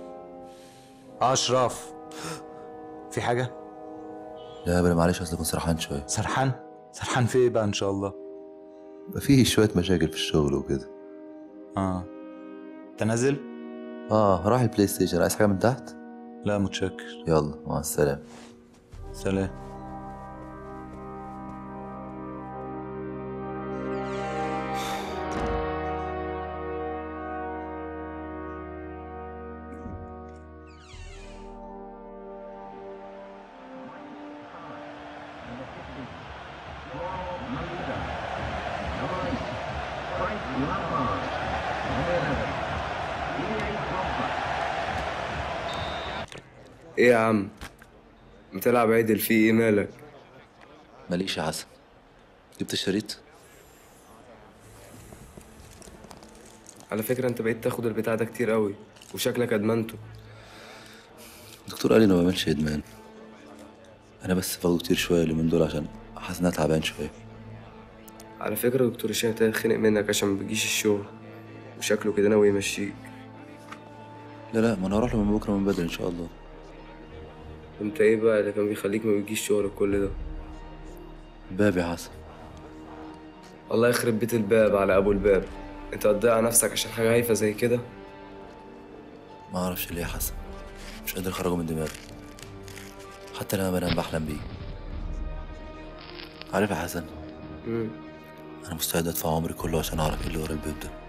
أشرف في حاجة؟ لا يا بلا معلش اصل كنت سرحان شويه سرحان؟ سرحان في إيه بقى إن شاء الله؟ في شويه مشاكل في الشغل وكده آه أنت نازل؟ اه راح البلاي ستيشن عايز حاجه من تحت لا متشكر يلا مع السلامه سلام ايه يا عم بتلعب عدل في ايه مالك ماليش يا حسن جبت الشريط على فكرة انت بقيت تاخد البتاع ده كتير قوي وشكلك ادمنته الدكتور قال لي انه ما بعملش ادمان انا بس باخده كتير شويه اليومين دول عشان حاسس ان انا تعبان شويه على فكرة دكتور هشام هيتخنق منك عشان ما بتجيش الشغل وشكله كده ناوي يمشيك لا لا ما انا هروح له من بكره من بدري ان شاء الله انت ايه بقى اللي كان بيخليك ما بتجيش شغلك كل ده باب يا حسن الله يخرب بيت الباب على ابو الباب انت هتضيع نفسك عشان حاجة هايفة زي كده ما اعرفش ليه يا حسن مش قادر اخرجه من دماغي حتى لما بنام بحلم بيه عارف يا حسن مم. انا مستعد ادفع عمري كله عشان اعرف ايه اللي ورا الباب ده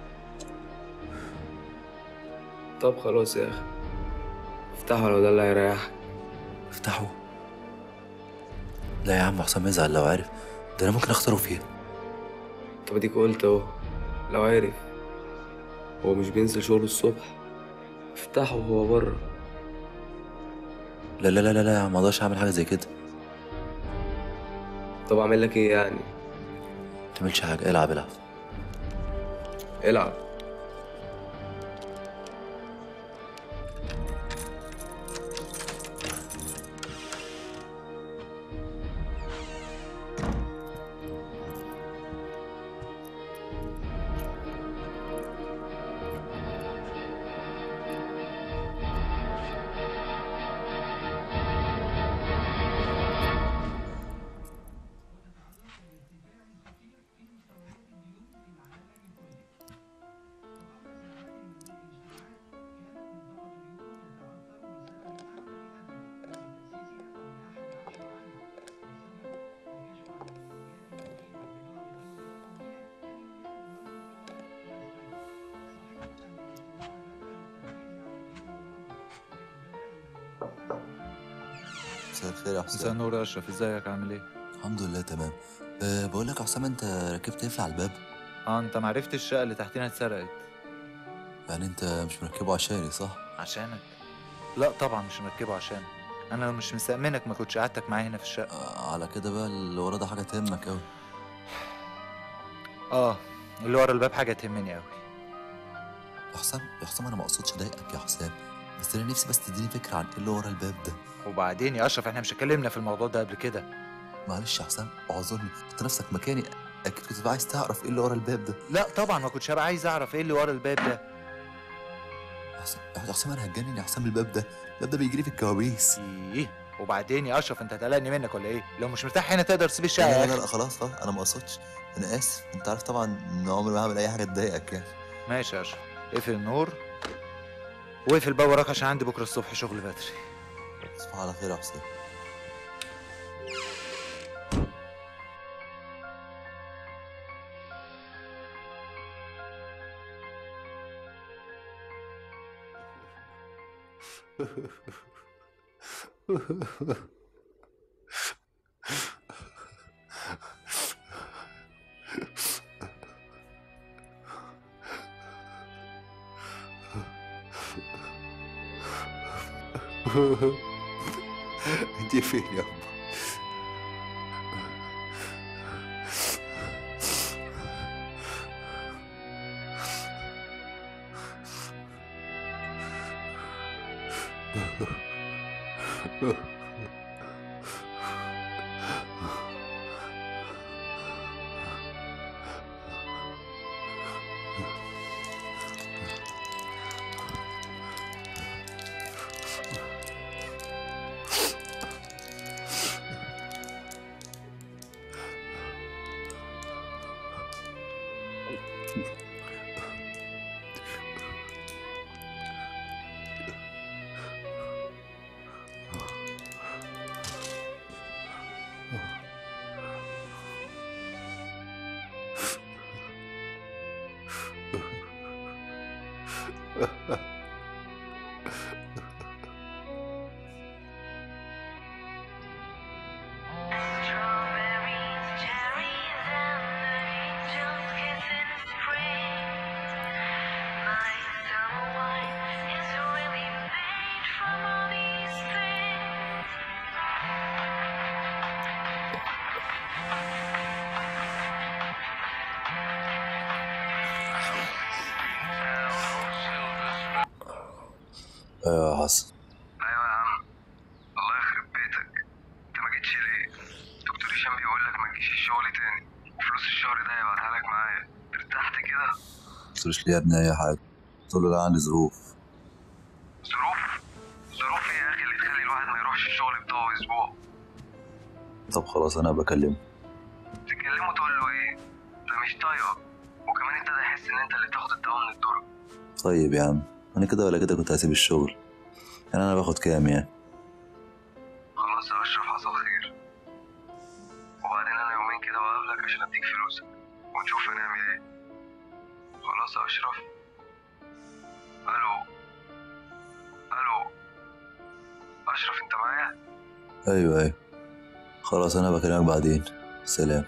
طب خلاص يا اخي افتحه لو ده اللي هيريحك افتحه لا يا عم حسام يزعل لو عارف ده انا ممكن اختاره فيها طب اديك قلت اهو لو عارف هو مش بينزل شغل الصبح افتحه وهو بره لا لا لا لا لا يا عم ما اقدرش اعمل حاجه زي كده طب اعمل لك ايه يعني ما تعملش حاجه العب العب العب مساء الخير يا حسام مساء النور يا اشرف ازيك عامل ايه؟ الحمد لله تمام أه بقول لك يا حسام انت ركبت قفل على الباب اه انت معرفتش الشقه اللي تحتنا اتسرقت يعني انت مش مركبه عشاني صح عشانك لا طبعا مش مركبه عشانك انا لو مش مستأمنك ما كنتش قعدتك معايا هنا في الشقه آه على كده بقى اللي ورا ده حاجه تهمك قوي اه اللي ورا الباب حاجه تهمني قوي يا حسام يا حسام انا ما اقصدش اضايقك يا حسام بس انا نفسي بس تديني فكره عن ايه اللي ورا الباب ده وبعدين يا اشرف احنا مش اتكلمنا في الموضوع ده قبل كده معلش يا حسام اعذرني انت نفسك مكاني اكيد كنت بقى عايز تعرف ايه اللي ورا الباب ده لا طبعا ما كنتش هبقى عايز اعرف ايه اللي ورا الباب ده يا حسام يا حسام انا هتجنن يا حسام الباب ده الباب ده بيجري في الكوابيس ايه وبعدين يا اشرف انت هتقلقني منك ولا ايه لو مش مرتاح هنا تقدر تسيب الشقه لا يا لا, لا, اخي لا خلاص خلاص انا ما اقصدش انا اسف انت عارف طبعا ان عمري ما هعمل اي حاجه تضايقك يعني ماشي يا اشرف اقفل النور واقفل الباب وراك عشان عندي بكره الصبح شغل بدري تصبح على خير يا حسام انت فين يا ابا ايوه يا حسن ايوه يا عم جاي ابعتها لك معايا ارتحت كده قلتلوش ليه يا ابني اي حاجه قلت له لا عندي ظروف ظروف ظروف ايه يا اخي اللي تخلي الواحد ما يروحش الشغل بتاعه اسبوع طب خلاص انا بكلمه تكلمه تقول له ايه ده مش طايقك وكمان ابتدى يحس ان انت اللي بتاخد الدواء من الدرج طيب يا عم انا كده ولا كده كنت هسيب الشغل يعني انا باخد كام يعني خلاص يا اشرف حصل خير وبعدين انا يومين كده وهقابلك عشان اديك فلوسك ونشوف هنعمل ايه خلاص يا اشرف الو الو اشرف انت معايا ايوه ايوه خلاص انا بكلمك بعدين سلام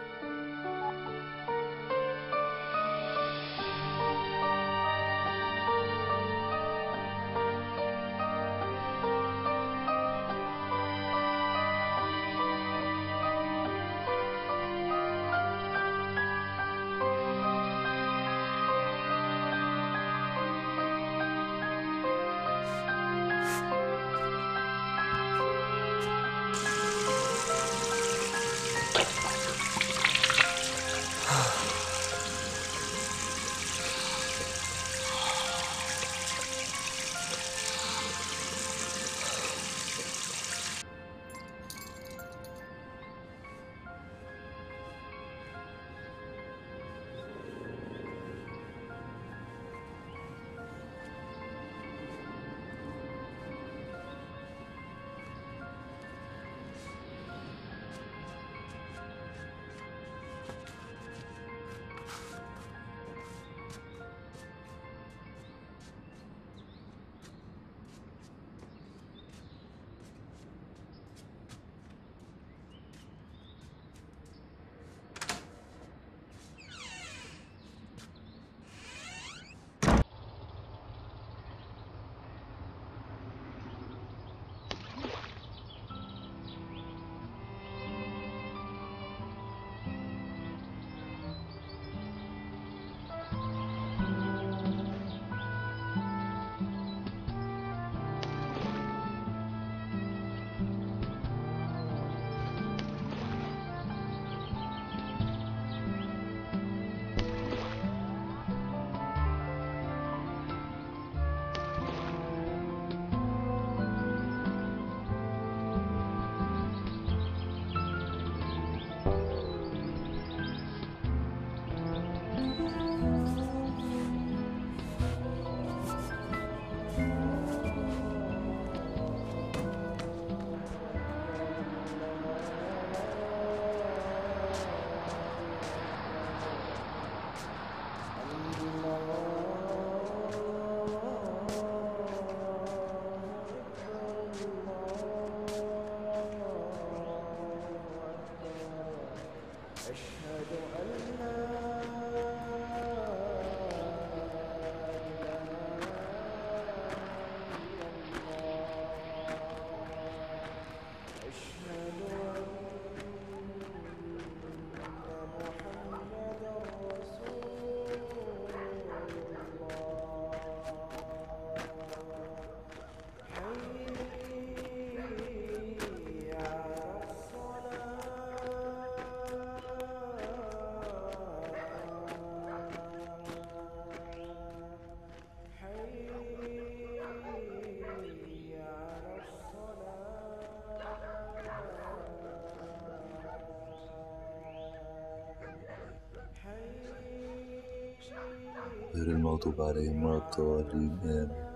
غير المغضوب عليهم ولا الضالين آمين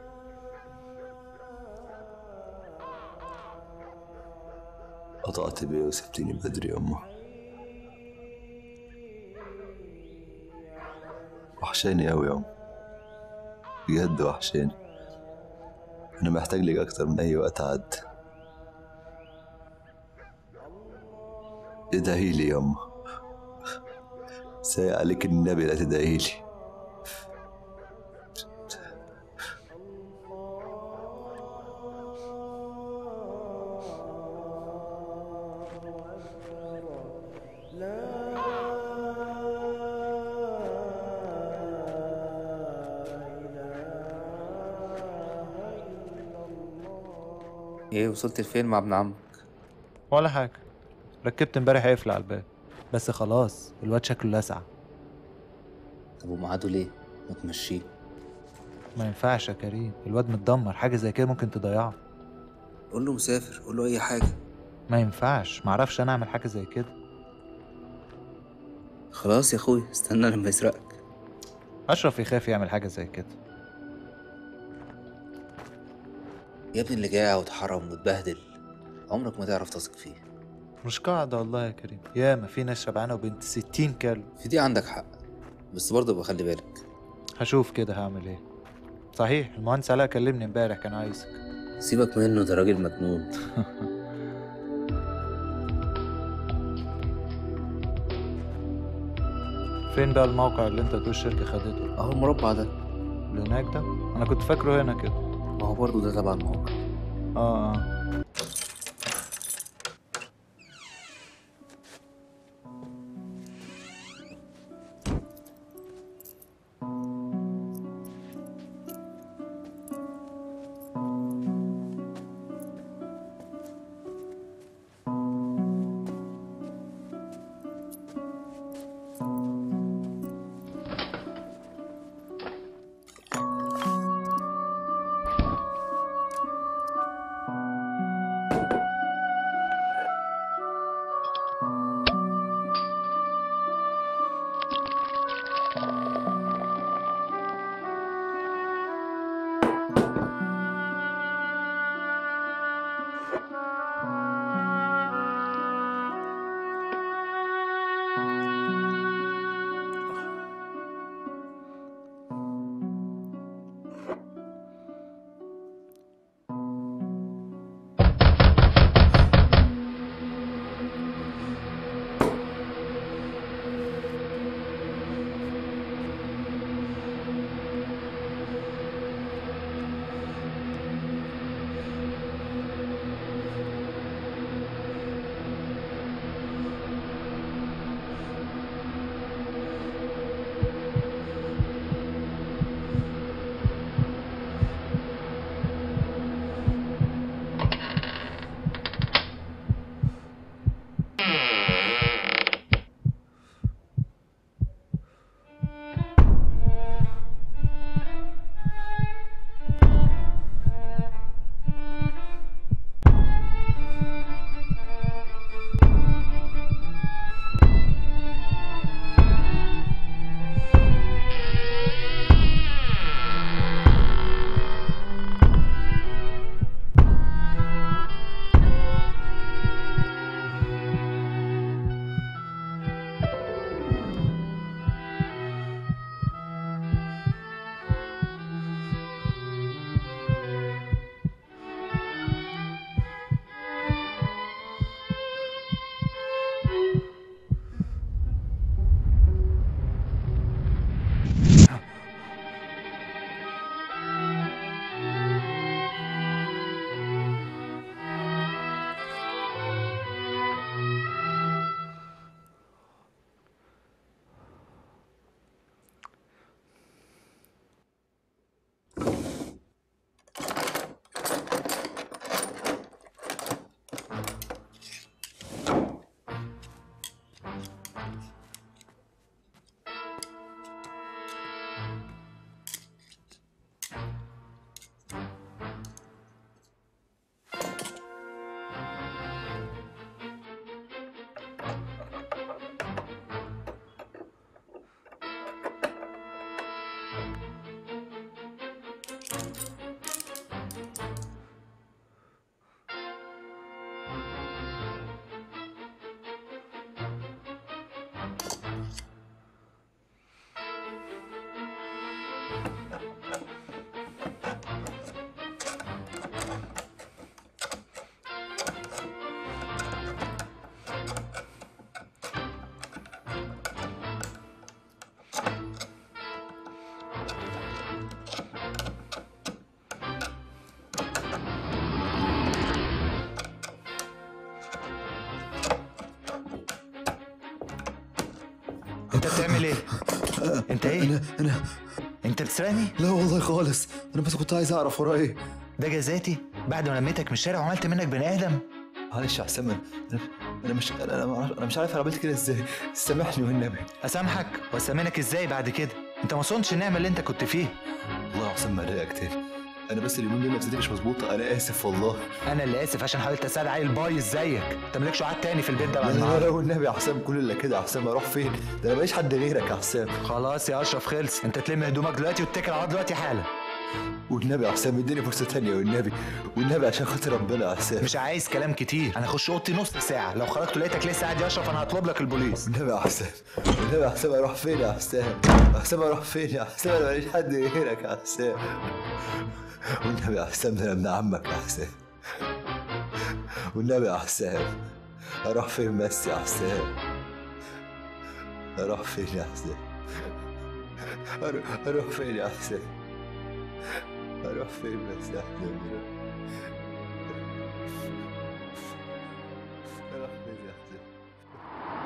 قطعت بيه وسبتني بدري يما وحشاني أوي يما بجد وحشاني أنا محتاج لك أكتر من أي وقت عدى ادعي لي يما سايق عليك النبي لا تدعي لي ايه وصلت لفين مع ابن عمك ولا حاجة ركبت امبارح قفل على الباب بس خلاص الواد شكله لسع طب ومعاده ليه؟ ما تمشيه ما ينفعش يا كريم الواد متدمر حاجه زي كده ممكن تضيعه قول له مسافر قول له اي حاجه ما ينفعش معرفش انا اعمل حاجه زي كده خلاص يا اخوي استنى لما يسرقك اشرف يخاف يعمل حاجه زي كده يا ابني اللي جاع واتحرم واتبهدل عمرك ما تعرف تثق فيه مش قاعده والله يا كريم ياما في ناس شبعانه وبنت 60 كيلو في دي عندك حق بس برضه بقى خلي بالك هشوف كده هعمل ايه صحيح المهندس علاء كلمني امبارح كان عايزك سيبك منه ده راجل مجنون فين بقى الموقع اللي انت تقول الشركه خدته اهو المربع ده اللي هناك ده انا كنت فاكره هنا كده ما هو برضه ده تبع الموقع اه اه انت بتعمل ايه؟ انت ايه؟ انا انا انت بتسرقني؟ لا والله خالص انا بس كنت عايز اعرف وراه ايه ده جزاتي بعد ما لميتك من الشارع وعملت منك بني ادم معلش يا حسام انا انا مش انا انا معرف- أنا مش عارف انا عملت كده ازاي سامحني والنبي اسامحك واسامنك ازاي بعد كده انت ما صنتش النعمه اللي انت كنت فيها والله يا حسام ما اضايقك تاني انا بس اليومين دول نفسيتي مش مظبوطه انا اسف والله انا اللي اسف عشان حاولت اساعد عيل بايظ زيك انت مالكش قعد تاني في البيت ده لا بعد لا لا النهارده والنبي يا حسام كل اللي كده يا حسام اروح فين ده انا ماليش حد غيرك يا حسام خلاص يا اشرف خلص انت تلم هدومك دلوقتي وتتكل على الله دلوقتي حالا والنبي يا حسام اديني فرصه تانية والنبي والنبي عشان خاطر ربنا يا حسام مش عايز كلام كتير انا اخش اوضتي نص ساعه لو خرجت لقيتك لسه قاعد يا اشرف انا هطلب لك البوليس والنبي يا حسام والنبي يا حسام اروح فين يا حسام يا حسام اروح فين يا حسام انا ماليش حد غيرك يا حسام والنبي يا حسام ده انا ابن عمك يا حسام والنبي يا حسام اروح فين بس يا حسام اروح فين يا حسام اروح اروح فين يا حسام اروح فين بس يا حسام اروح فين يا حسام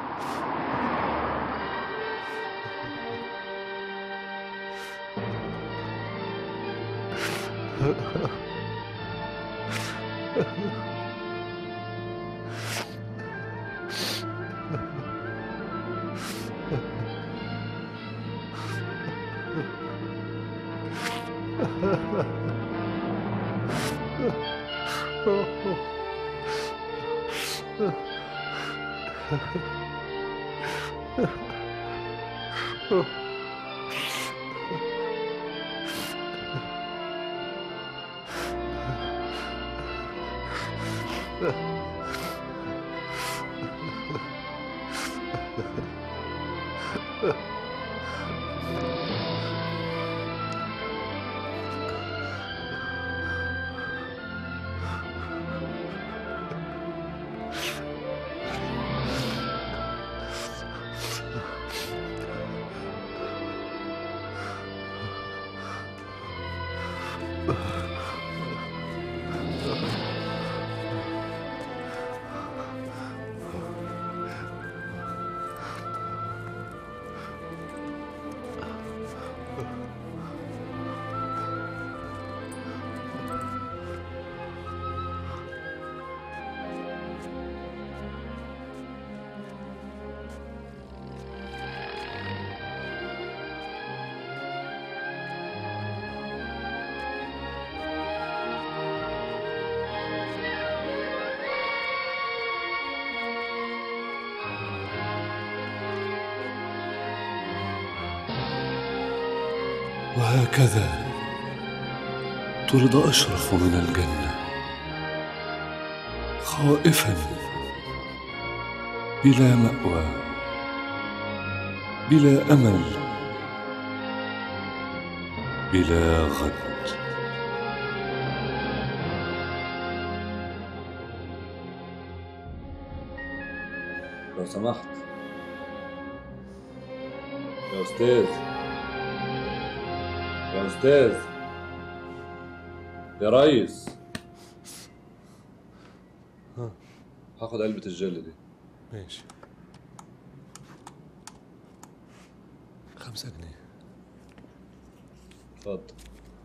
وهكذا طرد أشرف من الجنة خائفا بلا مأوى بلا أمل بلا غد لو سمحت يا أستاذ يا أستاذ يا ريس هاخد علبة الجل دي ماشي خمسة جنيه اتفضل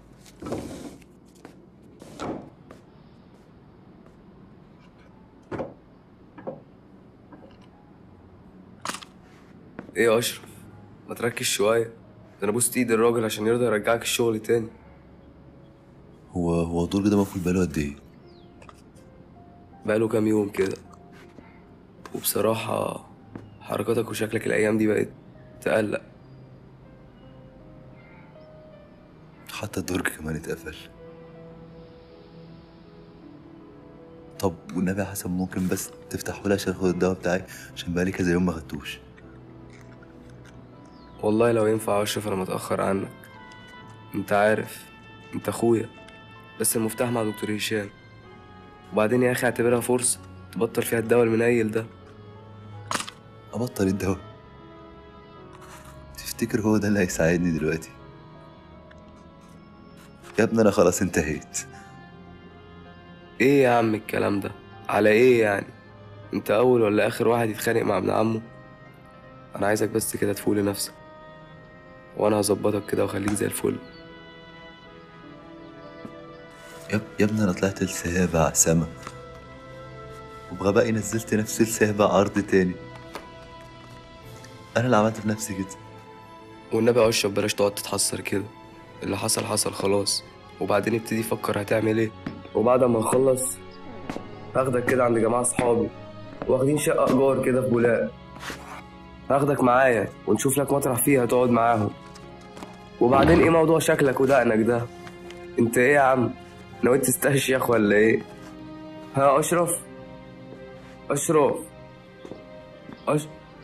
ايه يا اشرف ما تركز شويه ده انا بوست ايد الراجل عشان يرضى يرجعك الشغل تاني هو هو الدور ده مفروض بقاله قد ايه؟ بقاله كام يوم كده وبصراحة حركاتك وشكلك الأيام دي بقت تقلق حتى الدرج كمان اتقفل طب والنبي يا حسن ممكن بس تفتحوا لي عشان اخد الدواء بتاعي عشان بقالي كذا يوم ما خدتوش والله لو ينفع أشرف أنا متأخر عنك أنت عارف أنت أخويا بس المفتاح مع دكتور هشام وبعدين يا أخي اعتبرها فرصة تبطل فيها الدواء المنيل ده ابطل الدواء تفتكر هو ده اللي هيساعدني دلوقتي يا ابني انا خلاص انتهيت إيه يا عم الكلام ده على إيه يعني أنت أول ولا آخر واحد يتخانق مع ابن عمه أنا عايزك بس كده تفوق لنفسك وأنا هظبطك كده وأخليك زي الفل يا, يا ابني انا طلعت لسابع سما وبغبائي نزلت نفسي لسابع أرض تاني أنا اللي عملت في نفسي كده والنبي يا اشرف بلاش تقعد تتحسر كده اللي حصل حصل خلاص وبعدين ابتدي فكر هتعمل ايه وبعد ما نخلص هاخدك كده عند جماعة صحابي واخدين شقة إيجار كده في بولاق هاخدك معايا ونشوف لك مطرح فيها تقعد معاهم وبعدين ايه موضوع شكلك ودقنك ده انت ايه يا عم ناوي تستهشيخ ولا ايه ها اشرف اشرف أش...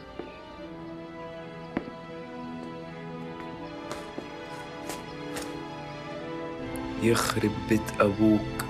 يخرب بيت ابوك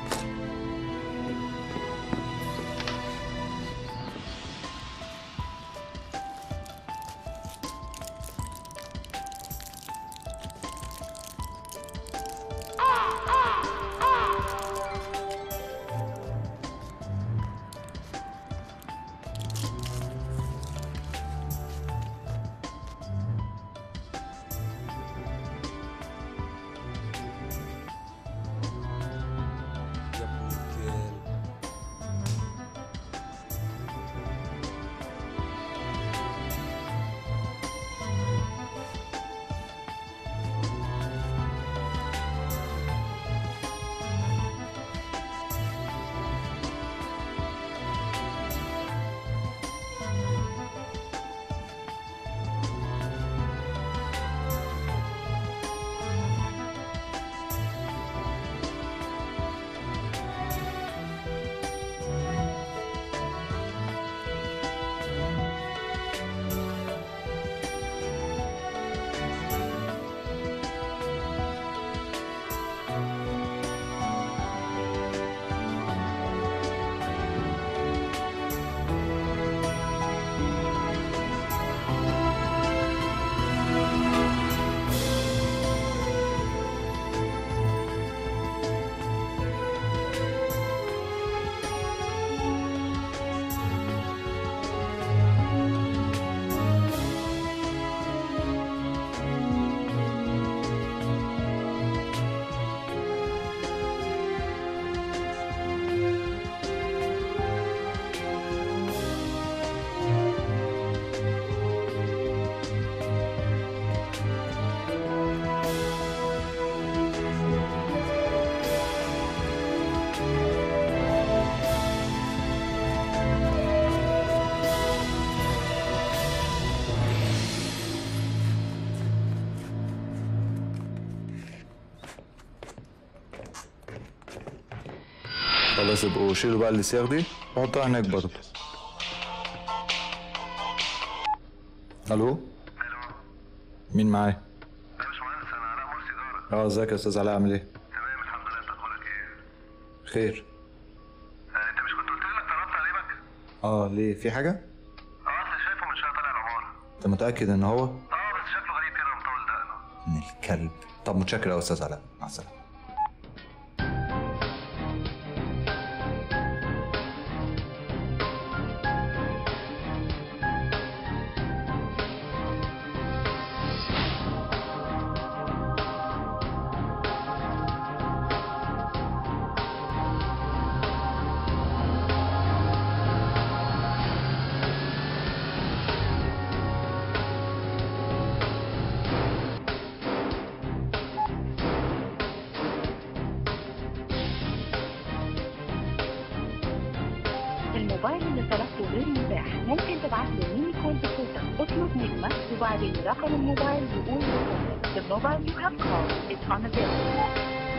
خلاص يبقوا شيلوا بقى السياخ دي وحطها هناك برضه الو مين معايا؟ اه ازيك يا استاذ علاء عامل ايه؟ تمام الحمد لله انت اخبارك ايه؟ خير انت مش كنت قلت لي انك طلبت على ابنك؟ اه ليه في حاجة؟ اه اصل شايفه من شويه طالع العمارة انت متأكد ان هو؟ اه بس شكله غريب كده مطول دقنه من الكلب طب متشكر يا استاذ علاء مع السلامة الموبايل اللي طلبته غير متاح ممكن تبعت له ميني كول بصوتك اطلب نجمة وبعدين رقم الموبايل يقول بصوتك The mobile you have called is unavailable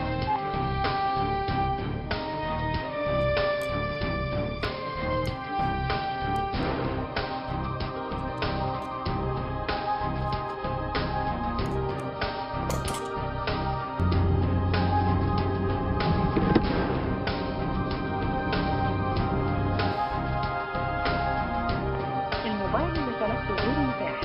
الموبايل اللي طلبته غير متاح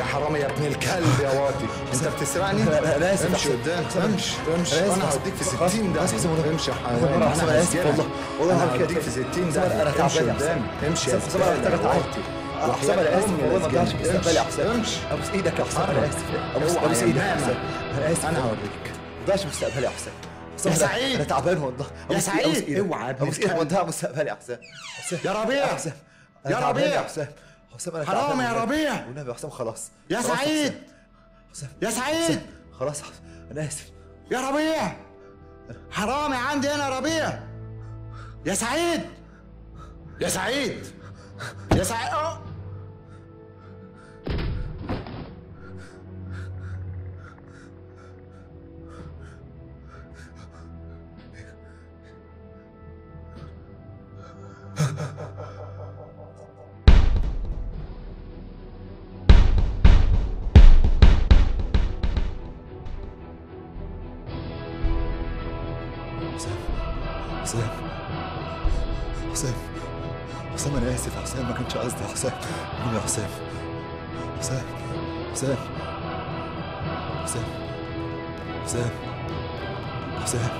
حرامي يا ابن الكلب يا واطي انت بتسرقني أنا- أنا آسف يا امشي حسام. قدام حسام. امشي امشي أنا آسف وانا يا هوديك في حسام. 60 ده خلاص يا حسام. امشي يا والله حيوان يا حسام أنا آسف والله والله انا هعمل كده. هوديك في 60 حسام، ده أنا تعبان يا قدام حسام. امشي يا حسام، أنا محتاج زبالة يا أتعالج. واطي. حسام انا اسف وحياة والله ما أمي طلعش لازم. مستقبلي يا امشي. حسام امشي ابوس ايدك يا حسام انا حرك. اسف ابوس اوعى ابوس يا ايدك يا ماما. حسام انا اسف انا والله. هوريك ما ضيعش مستقبلي يا حسام حسام، يا أنا- سعيد. انا تعبان والله يا أبوس إيدك- سعيد. أبوس إيدك. اوعى يا ابن ابوس ايدك الكلب. وانتهى مستقبلي يا حسام حسام يا ربيع. حسام أنا يا تعبان ربيع. يا حسام حسام انا حرام تعبان يا والنبي. ربيع. والنبي يا حسام خلاص يا خلاص سعيد. حسام. يا سعيد حسام. خلاص يا حسام. انا اسف يا ربيع حرامي عندي هنا يا ربيع يا سعيد يا سعيد يا سعيد أه. حسام حسام حسام حسام انا اسف يا حسام ما كانش قصدي يا حسام قوم يا حسام حسام حسام حسام حسام حسام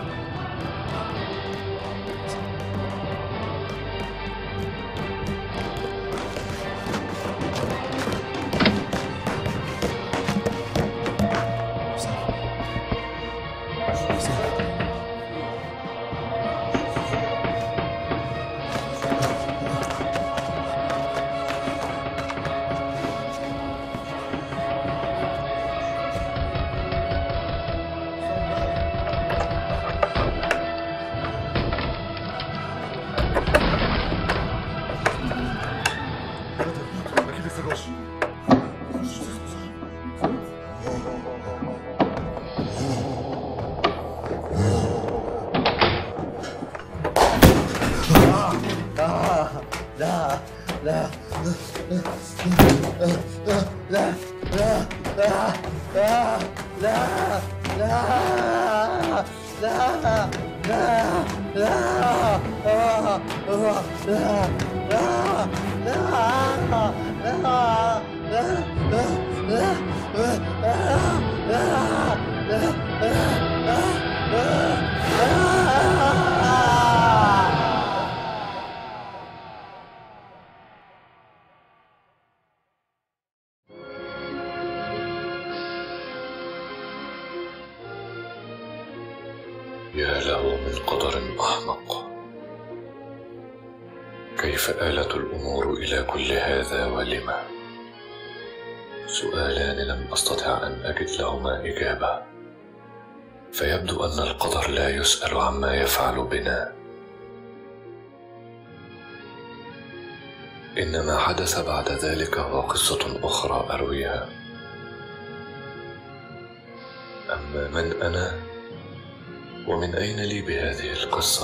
بجيب الفلوس لا لا لا لا لا لا لا لا لا لا لا يا له من قدر أحمق كيف آلت الأمور إلى كل هذا ولما سؤالان لم أستطع أن أجد لهما إجابة فيبدو أن القدر لا يسأل عما يفعل بنا إن ما حدث بعد ذلك هو قصة أخرى أرويها أما من أنا ومن أين لي بهذه القصة؟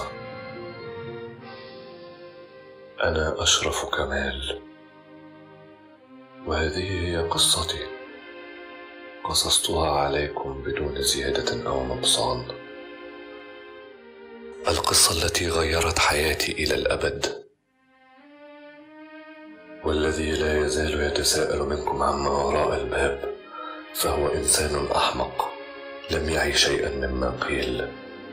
أنا أشرف كمال وهذه هي قصتي قصصتها عليكم بدون زيادة أو نقصان القصة التي غيرت حياتي إلى الأبد والذي لا يزال يتساءل منكم عما وراء الباب فهو إنسان أحمق لم يعي شيئا مما قيل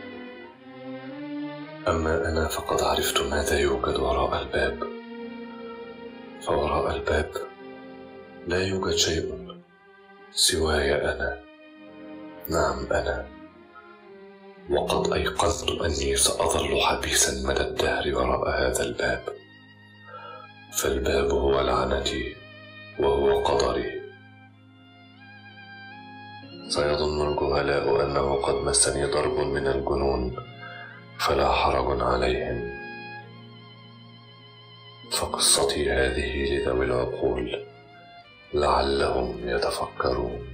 أما أنا فقد عرفت ماذا يوجد وراء الباب فوراء الباب لا يوجد شيء سواي أنا نعم أنا وقد أيقنت أني سأظل حبيسا مدى الدهر وراء هذا الباب فالباب هو لعنتي وهو قدري سيظن الجهلاء أنه قد مسني ضرب من الجنون فلا حرج عليهم فقصتي هذه لذوي العقول لعلهم يتفكرون